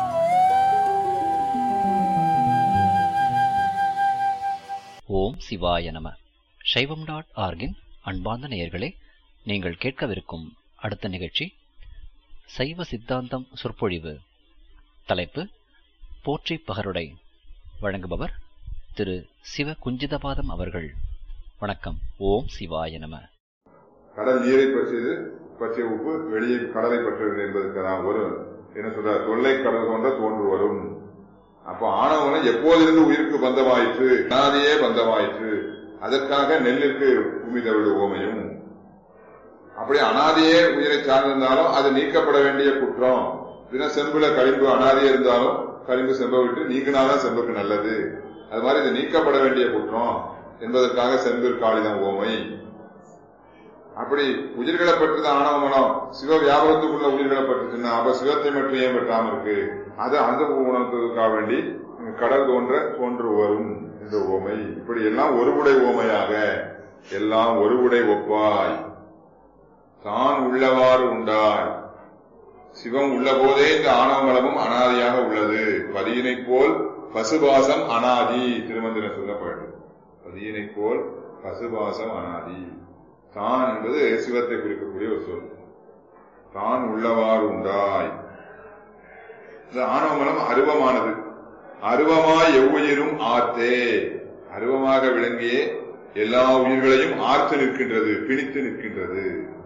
ஓம் சிவாய நம சைவம் டாட் ஆர்கின் அன்பார்ந்த நேயர்களே நீங்கள் கேட்கவிருக்கும் அடுத்த நிகழ்ச்சி சைவ சித்தாந்தம் சொற்பொழிவு தலைப்பு போற்றி பகருடை வழங்குபவர் திரு சிவ குஞ்சிதபாதம் அவர்கள் வணக்கம் ஓம் சிவாய நம கடல் நீரை பற்றியது பற்றிய உப்பு வெளியே கடலை பற்றுகிறது என்பதற்கு தான் வரும் என்ன சொல்றார் தொல்லை கடல் போன்ற தோன்று வரும் அப்போ ஆணவம் எப்போதிருந்து உயிருக்கு பந்தமாயிற்று அனாதியே பந்தமாயிற்று அதற்காக நெல்லிற்கு பூமி தவிடு ஓமையும் அப்படி அனாதியே உயிரை சார்ந்திருந்தாலும் அது நீக்கப்பட வேண்டிய குற்றம் தின செம்புல கழிம்பு அனாதியே இருந்தாலும் கழிம்பு செம்ப விட்டு நீங்கினாதான் செம்புக்கு நல்லது அது மாதிரி இது நீக்கப்பட வேண்டிய குற்றம் என்பதற்காக செம்பில் காளிதம் ஓமை அப்படி உயிர்களை பற்றித ஆணவ மனம் சிவ வியாபாரத்துக்குள்ள உயிர்களை பற்றுச்சுன்னா அப்ப சிவத்தை மட்டும் ஏன் பெற்றாம இருக்கு அது அந்த உணர்ந்ததுக்காக வேண்டி கடல் தோன்ற தோன்று வரும் இந்த ஓமை இப்படி எல்லாம் ஒருவுடை ஓமையாக எல்லாம் ஒருவுடை ஒப்பாய் தான் உள்ளவாறு உண்டாய் சிவம் உள்ள போதே இந்த ஆணவ மலமும் அனாதியாக உள்ளது பதியினை போல் பசுபாசம் அனாதி திருமந்திரம் சொல்லப்படும் பதியினை போல் பசுபாசம் அனாதி தான் என்பது சிவத்தை குறிக்கக்கூடிய ஒரு சொல் தான் உள்ளவாறு உண்டாய் இந்த ஆணவமலம் அருவமானது அருவமாய் எவ்வுயிரும் ஆத்தே அருவமாக விளங்கியே எல்லா உயிர்களையும் ஆர்த்து நிற்கின்றது பிணித்து நிற்கின்றது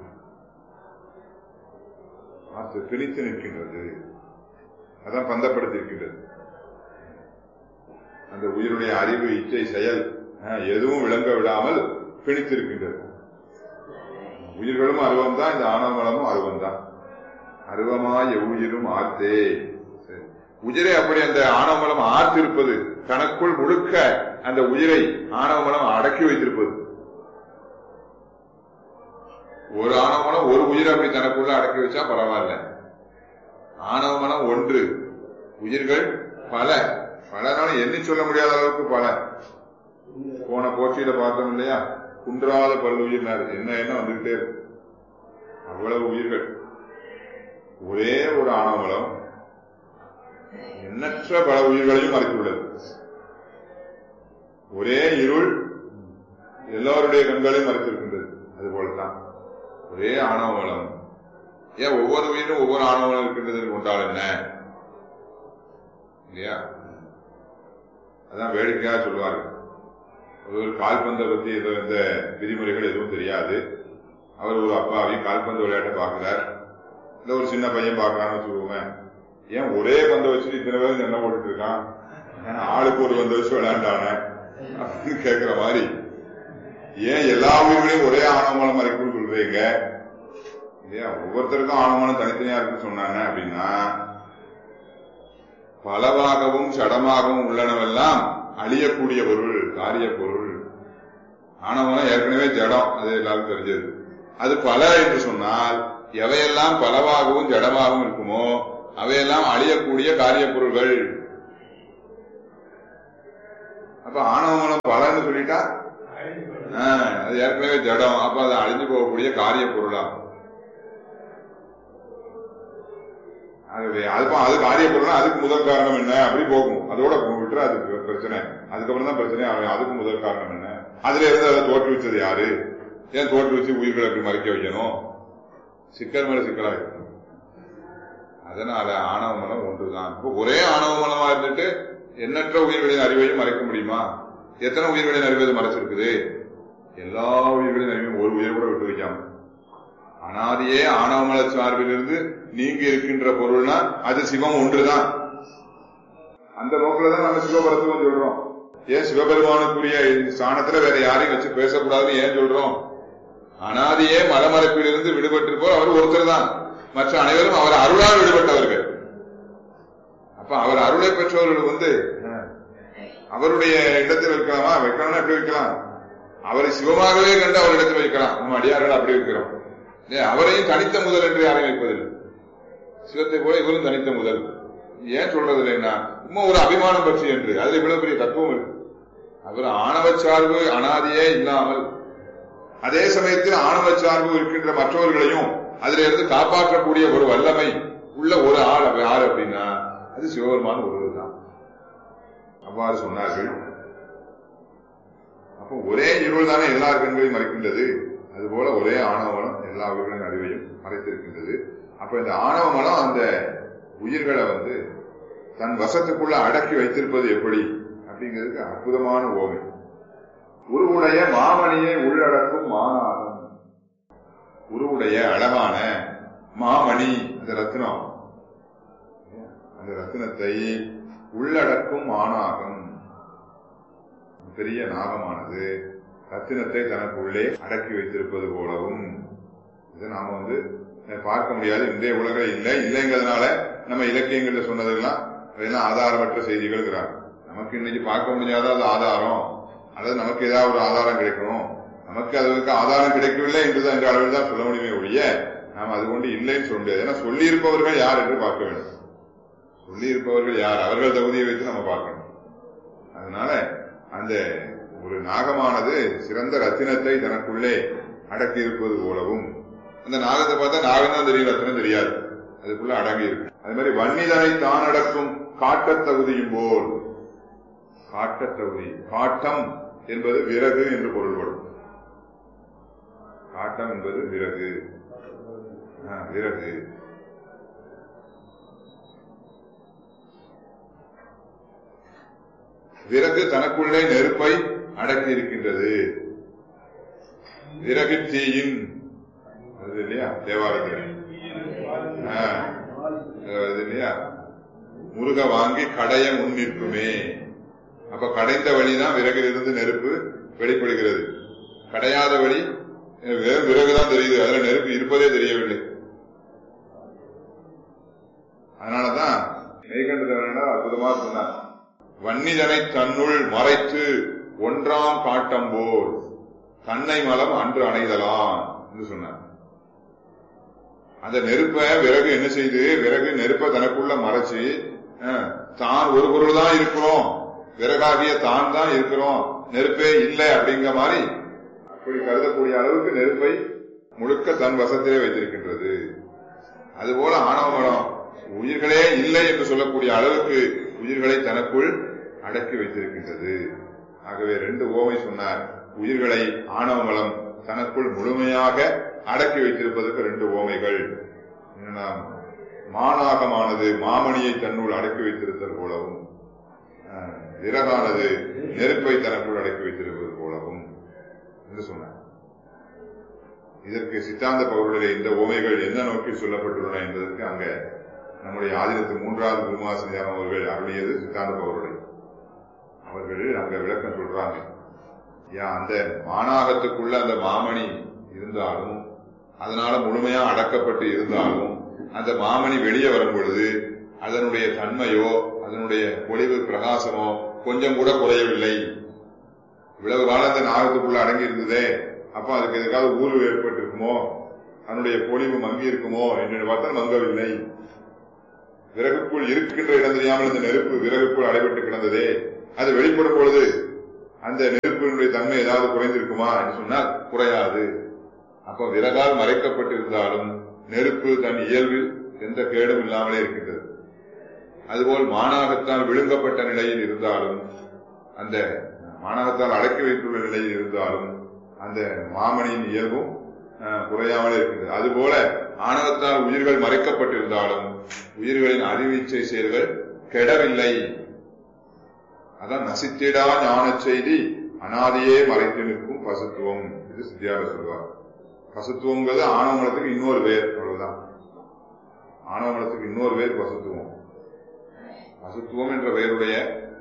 ஆர்த்து பிணித்து நிற்கின்றது அதான் பந்தப்படுத்தி இருக்கின்றது அந்த உயிருடைய அறிவு இச்சை செயல் அஹ், எதுவும் விளங்க விடாமல் பிணித்திருக்கின்றது உயிர்களும் அருவம் தான் இந்த ஆணவமலமும் அருவம் தான் அருவமாய் எவ்வுயிரும் ஆர்த்தே சரி. உயிரை அப்படி அந்த ஆணவமலம் ஆர்த்திருப்பது தனக்குள் முழுக்க அந்த உயிரை ஆணவமலம் அடக்கி வைத்திருப்பது ஒரு ஆணவமலம் ஒரு உயிரை அப்படி தனக்குள்ள அடக்கி வச்சா பரவாயில்ல ஆணவமலம் ஒன்று உயிர்கள் பல பலனாலும் எண்ணி சொல்ல முடியாத அளவுக்கு பல போன போற்றியில பார்த்தோம் இல்லையா குன்றாத பல்லுயிர்னார் என்ன என்ன வந்துகிட்டே இருக்கு அவ்வளவு உயிர்கள் ஒரே ஒரு ஆணவமலம் எண்ணற்ற பல உயிர்களையும் மறைத்துள்ளது ஒரே இருள் எல்லாருடைய கண்களையும் மறைத்திருக்கின்றது அது போலத்தான் ஒரே ஆணவமலம் ஏன் ஒவ்வொரு உயிரும் ஒவ்வொரு ஆணவமலம் இருக்கின்றது கொண்டால் என்ன இல்லையா அதான் வேடிக்கையா சொல்லுவார்கள் ஒரு கால்பந்தை பத்தி ஏதோ இந்த விதிமுறைகள் எதுவும் தெரியாது அவர் ஒரு அப்பாவி கால்பந்து விளையாட்டை பார்க்கிறார் இல்ல ஒரு சின்ன பையன் பார்க்கறான்னு வச்சுக்கோங்க ஏன் ஒரே பந்தை வச்சுட்டு இத்தனை பேர் என்ன போட்டுட்டு இருக்கான் ஏன் ஆளுக்கு ஒரு பந்தை வச்சு விளையாண்டானே அப்படின்னு கேட்கிற மாதிரி ஏன் எல்லா உயிர்களையும் ஒரே ஆணவமலம் மறைக்கும்னு சொல்றீங்க இல்லையா ஒவ்வொருத்தருக்கும் ஆணவமலம் தனித்தனியா இருக்குன்னு சொன்னானே அப்படின்னா பலவாகவும் சடமாகவும் உள்ளனவெல்லாம் அழியக்கூடிய பொருள் காரிய பொருள் ஆணவம் ஏற்கனவே ஜடம் அது எல்லாருக்கும் தெரிஞ்சது அது பல என்று சொன்னால் எவையெல்லாம் பலவாகவும் ஜடமாகவும் இருக்குமோ அவையெல்லாம் அழியக்கூடிய காரிய பொருள்கள் அப்ப ஆணவமலம் பலன்னு சொல்லிட்டா ஆ, அது ஏற்கனவே ஜடம் அப்ப அது அழிஞ்சு போகக்கூடிய காரிய பொருளா ஆகவே அது அது காரிய பொருள்னா அதுக்கு முதல் காரணம் என்ன அப்படி போகும் அதோட விட்டுற அதுக்கு பிரச்சனை அதுக்கப்புறம் தான் பிரச்சனை அவன் அதுக்கு முதல் காரணம் என்ன அதுல இருந்து அதை தோற்றுவிச்சது யாரு ஏன் தோற்றுவிச்சு உயிர்களை அப்படி மறைக்க வைக்கணும் சிக்கல் மேல சிக்கலா இருக்கும் அதனால ஆணவ மனம் ஒன்றுதான் இப்போ ஒரே ஆணவ மனமா இருந்துட்டு எண்ணற்ற உயிர்களின் அறிவையும் மறைக்க முடியுமா எத்தனை உயிர்களின் அறிவு அது மறைச்சிருக்குது எல்லா உயிர்களின் அறிவையும் ஒரு உயிர் கூட விட்டு வைக்காம அனாதியே ஆணவமல சார்பிலிருந்து நீங்கி இருக்கின்ற பொருள்னா அது சிவம் ஒன்றுதான் அந்த நோக்கில தான் நம்ம சிவபரத்துவம் சொல்றோம் ஏன் சிவபெருமானுக்குரிய ஸ்தானத்துல வேற யாரையும் வச்சு பேசக்கூடாதுன்னு ஏன் சொல்றோம் அனாதியே மலமறைப்பிலிருந்து விடுபட்டிருப்போர் அவர் ஒருத்தர் தான் மற்ற அனைவரும் அவர் அருளால் விடுபட்டவர்கள் அப்ப அவர் அருளை பெற்றவர்கள் வந்து அவருடைய இடத்தில் வைக்கலாமா வைக்கலாம்னா எப்படி வைக்கலாம் அவரை சிவமாகவே கண்டு அவர் இடத்தில் வைக்கலாம் நம்ம அடியார்கள் அப்படி வைக்கிறோம் ஏன் அவரையும் தனித்த முதல் என்று யாரையும் வைப்பதில்லை சிவத்தை போல இவரும் தனித்த முதல் ஏன் சொல்றது இல்லைன்னா சும்மா ஒரு அபிமானம் பற்றி என்று அதுல இவ்வளவு பெரிய தத்துவம் இருக்கு அவர் ஆணவ சார்பு அனாதியே இல்லாமல் அதே சமயத்தில் ஆணவ சார்பு இருக்கின்ற மற்றவர்களையும் அதில இருந்து காப்பாற்றக்கூடிய ஒரு வல்லமை உள்ள ஒரு ஆள் அப்ப யார் அப்படின்னா அது சிவபெருமான் ஒருவர் தான் அவ்வாறு சொன்னார்கள் அப்போ ஒரே இருள் தானே எல்லா கண்களையும் மறைக்கின்றது அதுபோல ஒரே ஆணவமனம் எல்லா உயிர்களின் அறிவையும் மறைத்திருக்கின்றது அப்ப இந்த ஆணவமனம் அந்த உயிர்களை வந்து தன் வசத்துக்குள்ள அடக்கி வைத்திருப்பது எப்படி அப்படிங்கிறதுக்கு அற்புதமான ஓமை உருவுடைய மாமணியை உள்ளடக்கும் மாநாகம் உருவுடைய அழகான மாமணி அந்த ரத்னம் அந்த ரத்தினத்தை உள்ளடக்கும் மாநாகம் பெரிய நாகமானது ரத்தினத்தை தனக்குள்ளே அடக்கி வைத்திருப்பது போலவும் இதை நாம வந்து பார்க்க முடியாது இன்றைய உலகம் இல்லை இல்லைங்கிறதுனால நம்ம இலக்கியங்கள்ல சொன்னதெல்லாம் அதெல்லாம் ஆதாரமற்ற செய்திகள்ங்கிறாங்க நமக்கு இன்னைக்கு பார்க்க முடியாத அது ஆதாரம் அல்லது நமக்கு ஏதாவது ஒரு ஆதாரம் கிடைக்கணும் நமக்கு அதற்கு ஆதாரம் கிடைக்கவில்லை என்றுதான் என்ற அளவில் தான் சொல்ல முடியுமே ஒழிய நாம் அது கொண்டு இல்லைன்னு சொல்ல முடியாது ஏன்னா சொல்லி இருப்பவர்கள் யார் என்று பார்க்க வேண்டும் சொல்லி இருப்பவர்கள் யார் அவர்கள் தகுதியை வைத்து நம்ம பார்க்கணும் அதனால அந்த ஒரு நாகமானது சிறந்த ரத்தினத்தை தனக்குள்ளே அடக்கி இருப்பது போலவும் அந்த நாகத்தை பார்த்தா நாகம் தான் தெரியும் ரத்தினம் தெரியாது அதுக்குள்ள அடங்கி இருக்கு அது மாதிரி வன்னிதனை தான் அடக்கும் காட்டத் தகுதியும் போல் காட்டத் தகுதி காட்டம் என்பது விறகு என்று பொருள்படும் காட்டம் என்பது விறகு ஆ, விறகு விறகு தனக்குள்ளே நெருப்பை அடக்கி இருக்கின்றது விறகு தீயின் அது இல்லையா தேவாரத்தில் ஆ, அது இல்லையா முருக வாங்கி கடைய முன் நிற்குமே அப்ப கடைந்த வழிதான் விறகிலிருந்து நெருப்பு வெளிப்படுகிறது கடையாத வழி வெறும் விறகுதான் தெரியுது அதுல நெருப்பு இருப்பதே தெரியவில்லை அதனாலதான் மெய்கண்டதவனா அற்புதமா சொன்னார் வன்னிதனை தன்னுள் மறைத்து ஒன்றாம் காட்டம் போல் தன்னை மலம் அன்று அணைதலாம் என்று சொன்னார் அந்த நெருப்ப விறகு என்ன செய்து விறகு நெருப்ப தனக்குள்ள மறைச்சு அஹ், தான் ஒரு பொருள் தான் இருக்கிறோம் விறகாகிய தான் தான் இருக்கிறோம் நெருப்பே இல்லை அப்படிங்கிற மாதிரி அப்படி கருதக்கூடிய அளவுக்கு நெருப்பை முழுக்க தன் வசத்திலே வைத்திருக்கின்றது அதுபோல ஆணவ மனம் உயிர்களே இல்லை என்று சொல்லக்கூடிய அளவுக்கு உயிர்களை தனக்குள் அடக்கி வைத்திருக்கின்றது ஆகவே ரெண்டு ஓமை சொன்னார் உயிர்களை ஆணவ மலம் தனக்குள் முழுமையாக அடக்கி வைத்திருப்பதற்கு ரெண்டு ஓமைகள் என்னன்னா, மானாகமானது மாமணியை தன்னுள் அடக்கி வைத்திருத்தல் போலவும் அஹ், விறகானது நெருப்பை தனக்குள் அடக்கி வைத்திருப்பது போலவும் என்று சொன்னார் இதற்கு சித்தாந்த பகுதியிலே இந்த ஓமைகள் என்ன நோக்கில் சொல்லப்பட்டுள்ளன என்பதற்கு அங்க நம்முடைய ஆதினத்து மூன்றாவது குருமாசிரியார் அவர்கள் அருளியது சித்தாந்த பகுதியை அவர்கள் அங்க விளக்கம் சொல்றாங்க ஏன் அந்த மானாகத்துக்குள்ள அந்த மாமணி இருந்தாலும் அதனால முழுமையா அடக்கப்பட்டு இருந்தாலும் அந்த மாமணி வெளியே வரும் பொழுது அதனுடைய தன்மையோ அதனுடைய பொலிவு பிரகாசமோ கொஞ்சம் கூட குறையவில்லை இவ்வளவு காலம் அந்த நாகத்துக்குள்ள அடங்கி இருந்ததே அப்ப அதுக்கு எதுக்காவது ஊர்வு ஏற்பட்டு இருக்குமோ அதனுடைய பொலிவு மங்கி இருக்குமோ என்று பார்த்தா மங்கவில்லை விறகுக்குள் இருக்கின்ற இடம் தெரியாமல் இந்த நெருப்பு விறகுக்குள் அடைபட்டு கிடந்ததே அது வெளிப்படும் பொழுது அந்த நெருப்பினுடைய தன்மை ஏதாவது குறைந்திருக்குமா என்று சொன்னால் குறையாது அப்ப விறகால் மறைக்கப்பட்டிருந்தாலும் நெருப்பு தன் இயல்பில் எந்த கேடும் இல்லாமலே இருக்கின்றது அதுபோல் மானாகத்தால் விழுங்கப்பட்ட நிலையில் இருந்தாலும் அந்த மானாகத்தால் அடக்கி வைத்துள்ள நிலையில் இருந்தாலும் அந்த மாமணியின் இயல்பும் அஹ், குறையாமலே இருக்கின்றது அதுபோல ஆணவத்தால் உயிர்கள் மறைக்கப்பட்டிருந்தாலும் உயிர்களின் அறிவீச்சை செயல்கள் கெடவில்லை அதான் நசித்திடா ஞான செய்தி அனாதியே மறைத்து நிற்கும் பசுத்துவம் இது சித்தியார சொல்வார் பசுத்துவங்கிறது ஆணவமலத்துக்கு இன்னொரு பேர் அவ்வளவுதான் ஆணவமலத்துக்கு இன்னொரு பேர் பசுத்துவம் பசுத்துவம் என்ற பெயருடைய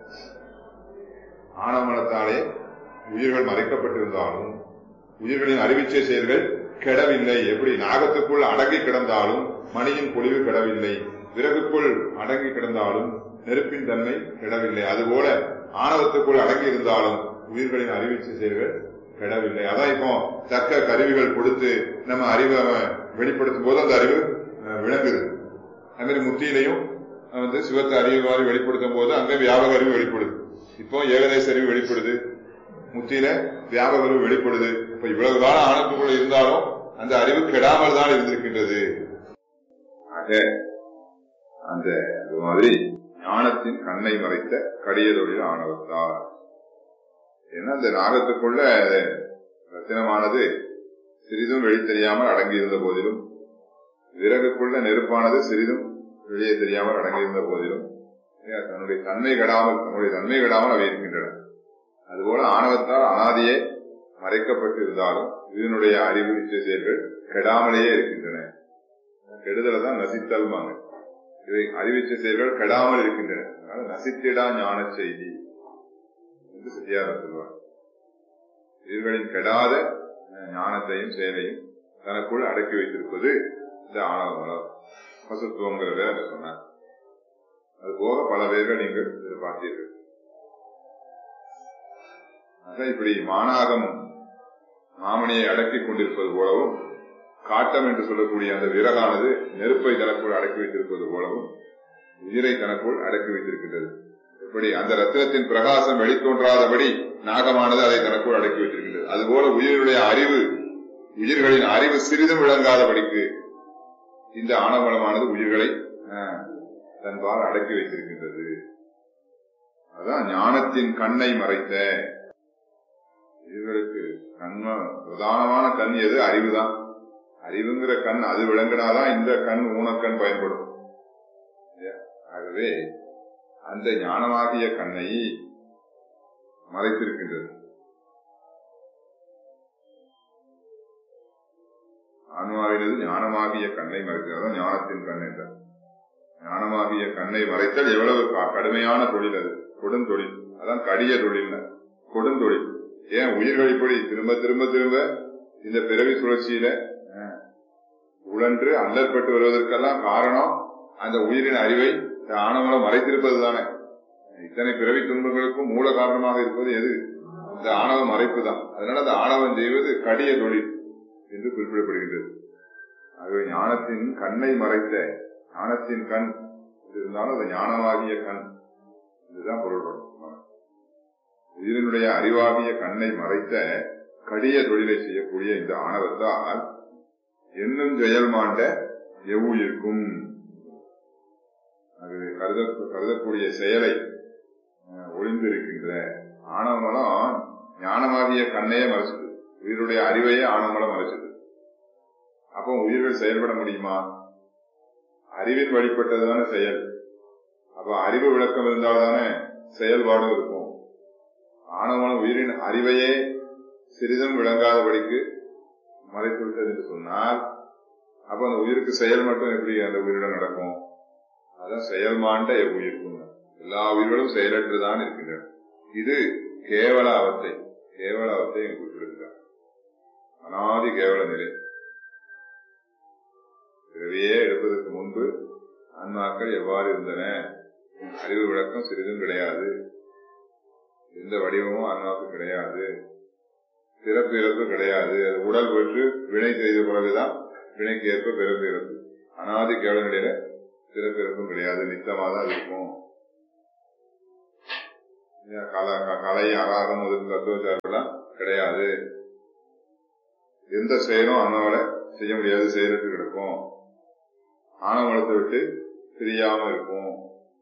ஆணவமலத்தாலே உயிர்கள் மறைக்கப்பட்டிருந்தாலும் உயிர்களின் அறிவிச்சை செயல்கள் கெடவில்லை எப்படி நாகத்துக்குள் அடங்கி கிடந்தாலும் மணியின் பொலிவு கெடவில்லை விறகுக்குள் அடங்கி கிடந்தாலும் நெருப்பின் தன்மை கெடவில்லை அதுபோல ஆணவத்துக்குள் அடங்கி இருந்தாலும் உயிர்களின் அறிவிச்சை செயல்கள் கெடவில்லை அதான் இப்போ தக்க கருவிகள் கொடுத்து நம்ம அறிவை அவன் வெளிப்படுத்தும் போது அந்த அறிவு அஹ், விளங்குது அது மாதிரி முத்தியிலையும் அஹ், வந்து சிவத்தை அறிவு மாதிரி வெளிப்படுத்தும் போது அங்க வியாபக அறிவு வெளிப்படுது இப்போ ஏகதேச அறிவு வெளிப்படுது முத்தியில வியாபக அறிவு வெளிப்படுது இப்ப இவ்வளவு காலம் ஆணத்துக்குள்ள இருந்தாலும் அந்த அறிவு கெடாமல் தான் இருந்திருக்கின்றது ஆக அந்த அது மாதிரி ஞானத்தின் கண்ணை மறைத்த கடியதொழில் ஆணவத்தார் ஏன்னா அந்த நாகத்துக்குள்ள ரத்தினமானது சிறிதும் வெளி தெரியாமல் அடங்கியிருந்த போதிலும் விறகுக்குள்ள நெருப்பானது சிறிதும் வெளியே தெரியாமல் அடங்கியிருந்த போதிலும் ஏன் தன்னுடைய தன்மை கெடாமல் தன்னுடைய தன்மை கெடாமல் அவை இருக்கின்றன அதுபோல ஆணவத்தால் அனாதியே மறைக்கப்பட்டு இருந்தாலும் இதனுடைய அறிவு நிச்சய செயல்கள் கெடாமலேயே இருக்கின்றன கெடுதலை தான் நசித்தல்மாங்க இவை அறிவிச்ச செயல்கள் கெடாமல் இருக்கின்றன அதனால நசித்திடா ஞான செய்தி என்று சித்தியாரர் சொல்வார் இவர்களின் கெடாத அஹ், ஞானத்தையும் செயலையும் தனக்குள் அடக்கி வைத்திருப்பது இந்த ஆணவ மலம் பசுத்துவங்கிற பேர் அங்க சொன்னார் அது போக பல பேர்கள் நீங்கள் இதில் பார்த்தீர்கள் ஆக இப்படி மானாகம் மாமணியை அடக்கிக் கொண்டிருப்பது போலவும் காட்டம் என்று சொல்லக்கூடிய அந்த விறகானது நெருப்பை தனக்குள் அடக்கி வைத்திருப்பது போலவும் உயிரை தனக்குள் அடக்கி வைத்திருக்கின்றது எப்படி அந்த ரத்தினத்தின் பிரகாசம் வெளித்தோன்றாதபடி நாகமானது அதை தனக்குள் அடக்கி வைத்திருக்கின்றது அதுபோல உயிரினுடைய அறிவு உயிர்களின் அறிவு சிறிதும் விளங்காதபடிக்கு இந்த ஆணவலமானது உயிர்களை ஆஹ், தன்பால் அடக்கி வைத்திருக்கின்றது அதான் ஞானத்தின் கண்ணை மறைத்த இவர்களுக்கு கண்ண பிரதானமான கண் எது அறிவுதான் அறிவுங்கிற கண் அது விளங்கினாதான் இந்த கண் ஊனக்கண் பயன்படும் இல்லையா? ஆகவே அந்த ஞானமாகிய கண்ணை மறைத்திருக்கின்றது ஆன்மாவினது ஞானமாகிய கண்ணை மறைக்கிறது ஞானத்தின் கண் என்றார் ஞானமாகிய கண்ணை மறைத்தல் எவ்வளவு க- கடுமையான தொழில் அது கொடுந்தொழில் அதான் கடிய தொழில் கொடுந்தொழில் ஏன் உயிர்கள் இப்படி திரும்ப திரும்ப திரும்ப இந்த பிறவி சுழற்சியில அஹ், உழன்று அல்லற்பட்டு வருவதற்கெல்லாம் காரணம் அந்த உயிரின் அறிவை இந்த ஆணவலம் மறைத்திருப்பது தானே இத்தனை பிறவி துன்பங்களுக்கும் மூல காரணமாக இருப்பது எது இந்த ஆணவ மறைப்பு தான் அதனால அந்த ஆணவம் செய்வது கடிய தொழில் என்று குறிப்பிடப்படுகின்றது ஆகவே ஞானத்தின் கண்ணை மறைத்த ஞானத்தின் கண் இது இருந்தாலும் அது ஞானமாகிய கண் இதுதான் பொருள்படும் உயிரினுடைய அறிவாகிய கண்ணை மறைத்த கடிய தொழிலை செய்யக்கூடிய இந்த ஆணவத்தால் என்னும் செயல் மாண்ட எவ்வுயிருக்கும் அது கருத கருதக்கூடிய செயலை அஹ், ஒளிந்திருக்கின்ற ஆணவமலம் ஞானமாகிய கண்ணையே மறைச்சது உயிருடைய அறிவையே ஆணவமலம் மறைச்சது அப்போ உயிர்கள் செயல்பட முடியுமா அறிவின் வழிபட்டதுதானே செயல் அப்ப அறிவு விளக்கம் இருந்தால்தானே செயல்பாடும் இருக்கும் ஆணவமலம் உயிரின் அறிவையே சிறிதும் விளங்காதபடிக்கு மறைத்து விட்டது என்று சொன்னால் அப்ப அந்த உயிருக்கு செயல் மட்டும் எப்படி அந்த உயிரிடம் நடக்கும் அதான் செயல்மாண்ட உயிர்க்கும் எல்லா உயிர்களும் செயலற்றுதான் இருக்கின்றன இது கேவல அவத்தை கேவல அவத்தை இங்கு குறிப்பிடுகிறார் அனாதி கேவல நிலை பிறவியே எடுப்பதற்கு முன்பு ஆன்மாக்கள் எவ்வாறு இருந்தன அறிவு விளக்கம் சிறிதும் கிடையாது எந்த வடிவமும் ஆன்மாவுக்கு கிடையாது பிறப்பு இறப்பு கிடையாது அது உடல் பெற்று வினை செய்த பிறகுதான் வினைக்கு ஏற்ப பிறப்பு இறப்பு அனாதி கேவல நிலையில பிறப்பிறப்பும் கிடையாது நித்தமா தான் இருக்கும் ஏன் கல க- கலை அராகம் முதல் தத்துவச்சாரெல்லாம் கிடையாது எந்த செயலும் அண்ணாவல செய்ய முடியாது செயலுக்கு கிடக்கும் ஆணவலத்தை விட்டு பிரியாம இருக்கும்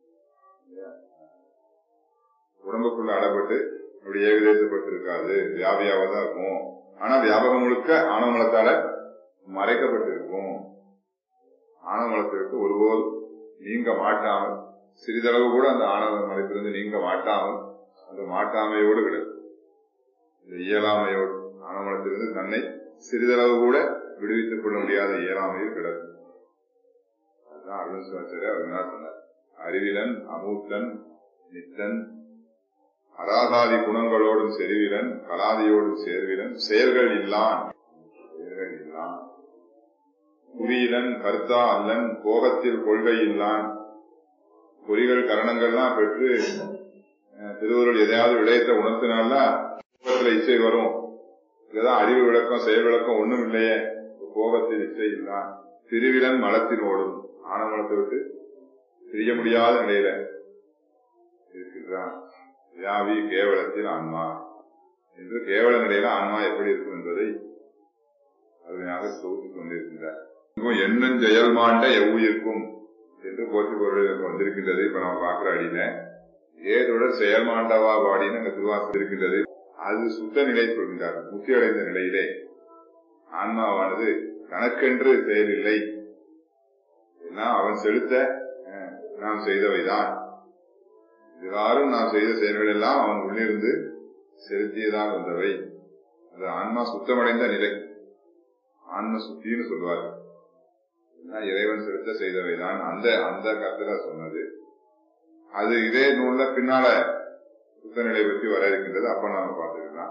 உடம்புக்குள்ள அடப்பட்டு அப்படி ஏகதேசப்பட்டு இருக்காது வியாபியாவ தான் இருக்கும் ஆனா வியாபகம் முழுக்க ஆணவமலத்தால மறைக்கப்பட்டு இருக்கும் ஆணவமலத்தை விட்டு ஒருபோதும் நீங்க மாட்டாமல் சிறிதளவு கூட அந்த ஆணவ மலத்திலிருந்து நீங்க மாட்டாமல் அந்த மாட்டாமையோடு கிடக்கும் இந்த இயலாமையோடு ஆணவமலத்திலிருந்து தன்னை சிறிதளவு கூட விடுவித்துக் கொள்ள முடியாத இயலாமையில் கிடக்கும் அதுதான் அருண் சிவாச்சாரிய அவர் என்ன சொன்னார் அறிவிலன் அமூத்தன் நித்தன் அராதாதி குணங்களோடும் செறிவிலன் கலாதியோடும் சேர்விலன் செயல்கள் இல்லான் செயல்கள் இல்லான் குறியிலன் கர்த்தா அல்லன் போகத்தில் கொள்கை இல்லான் பொறிகள் கரணங்கள்லாம் பெற்று அஹ், திருவருள் எதையாவது விடயத்தை உணர்த்தினால்தான் போகத்துல இச்சை வரும் இதுதான் அறிவு விளக்கம் செயல் விளக்கம் ஒண்ணும் இல்லையே போகத்தில் இச்சை இல்லான் திருவிலன் மலத்தில் ஓடும் ஆனமலத்தை விட்டு பிரிய முடியாத நிலையில இருக்கின்றான் வியாவி கேவலத்தில் ஆன்மா என்று கேவல நிலையில ஆன்மா எப்படி இருக்கும் என்பதை அருமையாக தொகுத்துக் கொண்டிருக்கின்றார் இங்கும் எண்ணும் செயல் மாண்ட எவ்வுயிர்க்கும் என்று போற்றி பொருள் வந்திருக்கின்றது இப்ப நம்ம பார்க்கிற அடியில ஏதோட செயல் மாண்டவா பாடின்னு அங்க திருவாசம் இருக்கின்றது அது சுத்த நிலை சொல்கின்றார் முக்தி அடைந்த நிலையிலே ஆன்மாவானது தனக்கென்று செயலில்லை எல்லாம் அவன் செலுத்த அஹ், நாம் செய்தவைதான் இதுவாரும் நாம் செய்த செயல்கள் எல்லாம் அவன் உள்ளிருந்து செலுத்தியதாக வந்தவை அது ஆன்மா சுத்தமடைந்த நிலை ஆன்ம சுத்தின்னு சொல்லுவார்கள் எல்லாம் இறைவன் செலுத்த செய்தவைதான் அந்த அந்த கருத்துல சொன்னது அது இதே நூல்ல பின்னால சுத்தநிலை பற்றி வர இருக்கின்றது அப்ப நாம பார்த்துக்கலாம்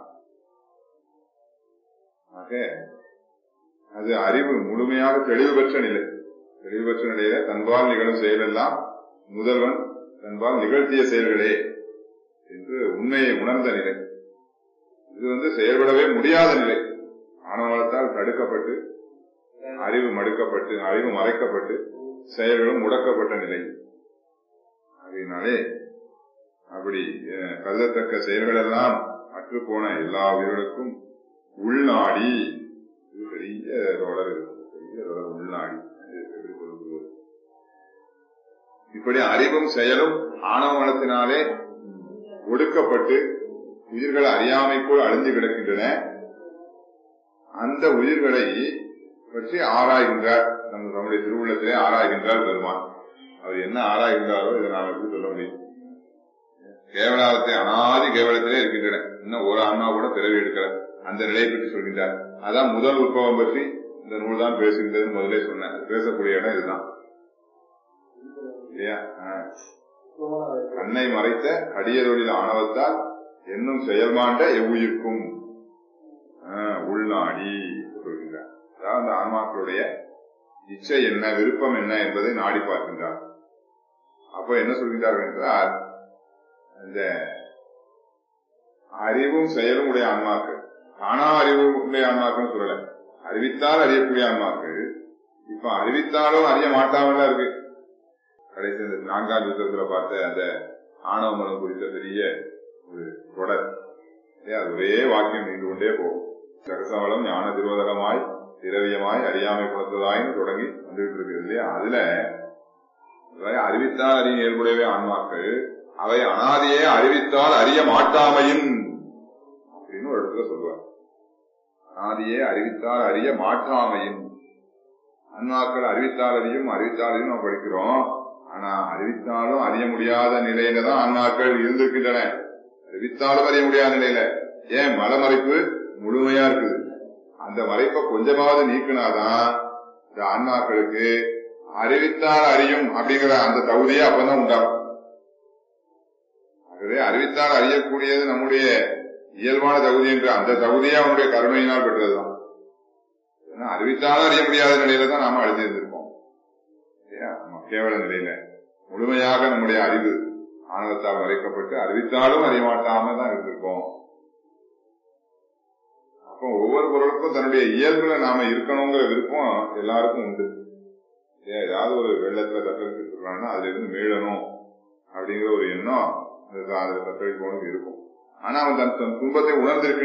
ஆக அது அறிவு முழுமையாக தெளிவு பெற்ற நிலை தெளிவு பெற்ற நிலையில தன்பால் நிகழும் செயலெல்லாம் முதல்வன் தன்பால் நிகழ்த்திய செயல்களே என்று உண்மையை உணர்ந்த நிலை இது வந்து செயல்படவே முடியாத நிலை ஆணவத்தால் தடுக்கப்பட்டு அறிவு மடுக்கப்பட்டு அறிவு மறைக்கப்பட்டு செயல்களும் முடக்கப்பட்ட நிலை அதனாலே அப்படி அஹ், கருதத்தக்க செயல்கள் எல்லாம் அற்றுப்போன எல்லா உயிர்களுக்கும் உள்நாடி இது பெரிய தொடர் இது. பெரிய தொடர் உள்நாடி அது எப்படி சொல்றது? இப்படி அறிவும் செயலும் ஆணவமனத்தினாலே ஒடுக்கப்பட்டு உயிர்கள் அறியாமைக்குள் அழிஞ்சு கிடக்கின்றன அந்த உயிர்களை பற்றி ஆராய்கின்றார் நம்ம நம்முடைய திருவுள்ளத்திலே ஆராய்கின்றார் பெருமான் அவர் என்ன ஆராய்கின்றாரோ இதை நாம் எப்படி சொல்ல முடியும் கேவலாவத்தை அனாதி கேவலத்திலே இருக்கின்றன இன்னும் ஒரு ஆன்மா கூட பிறவி எடுக்கல அந்த நிலையை பற்றி சொல்கின்றார் அதான் முதல் உற்பவம் பற்றி இந்த நூல் தான் பேசுகின்றது முதலே சொன்னேன் அது பேசக்கூடிய இடம் இதுதான் இல்லையா ஆ. கண்ணை மறைத்த அடியதொழில் ஆணவத்தால் என்னும் செயல்மாண்ட எவ்வுயிர்க்கும் ஆ, உள்நாடி சொல்கின்றார் அதாவது அந்த ஆன்மாக்களுடைய இச்சை என்ன விருப்பம் என்ன என்பதை நாடி பார்க்கின்றார் அப்ப என்ன சொல்கின்றார்கள் என்றால் இந்த அறிவும் செயலும் உடைய ஆன்மாக்கள் ஆனா அறிவு உடைய ஆன்மாக்கள் சொல்லல அறிவித்தால் அறியக்கூடிய ஆன்மாக்கள் இப்ப அறிவித்தாலும் அறிய மாட்டாமல இருக்கு கடைசி இந்த நான்காம் யுத்தத்துல பார்த்த அந்த ஆணவ மனம் குறித்த பெரிய ஒரு தொடர் இல்லையா? அது ஒரே வாக்கியம் நின்று கொண்டே போகும் சகசவளம் ஞான திருவதகமாய் திரவியமாய் அறியாமை குணத்ததாய்னு தொடங்கி வந்துகிட்டு இருக்குது இல்லையா அதுல இவை அறிவித்தால் அறிய இயல்புடையவை ஆன்மாக்கள் அவை அனாதியே அறிவித்தால் அறிய மாட்டாமையின் அப்படின்னு ஒரு இடத்துல சொல்லுவார் அனாதியே அறிவித்தால் அறிய மாட்டாமையின் ஆன்மாக்கள் அறிவித்தால் அறியும் அறிவித்தால் அறியும் நம்ம படிக்கிறோம் ஆனா அறிவித்தாலும் அறிய முடியாத நிலையில தான் ஆன்மாக்கள் இருந்திருக்கின்றன அறிவித்தாலும் அறிய முடியாத நிலையில ஏன் மலமறைப்பு முழுமையா இருக்குது அந்த மறைப்பை கொஞ்சமாவது நீக்கினாதான் இந்த ஆன்மாக்களுக்கு அறிவித்தால் அறியும் அப்படிங்கிற அந்த தகுதியே அப்பதான் உண்டாகும் ஆகவே அறிவித்தால் அறியக்கூடியது நம்முடைய இயல்பான தகுதி என்று அந்த தகுதியே அவனுடைய கருணையினால் பெற்றதுதான் ஏன்னா அறிவித்தாலும் அறிய முடியாத நிலையில தான் நாம அழிஞ்சிருந்திருப்போம் இல்லையா? நம்ம கேவல நிலையில முழுமையாக நம்முடைய அறிவு ஆணவத்தால் மறைக்கப்பட்டு அறிவித்தாலும் அறிய மாட்டாம தான் இருந்திருக்கோம் அப்போ ஒவ்வொரு பொருளுக்கும் தன்னுடைய இயல்புல நாம இருக்கணுங்கிற விருப்பம் எல்லாருக்கும் உண்டு ஏன் ஏதாவது ஒரு வெள்ளத்துல தத்தளிச்சுட்டு இருக்கான்னா அதுல இருந்து மீளணும் அப்படிங்கிற ஒரு எண்ணம் அந்த தத்தளிப்பவனுக்கு இருக்கும் ஆனா அவன் தன் தன் துன்பத்தை உணர்ந்திருக்க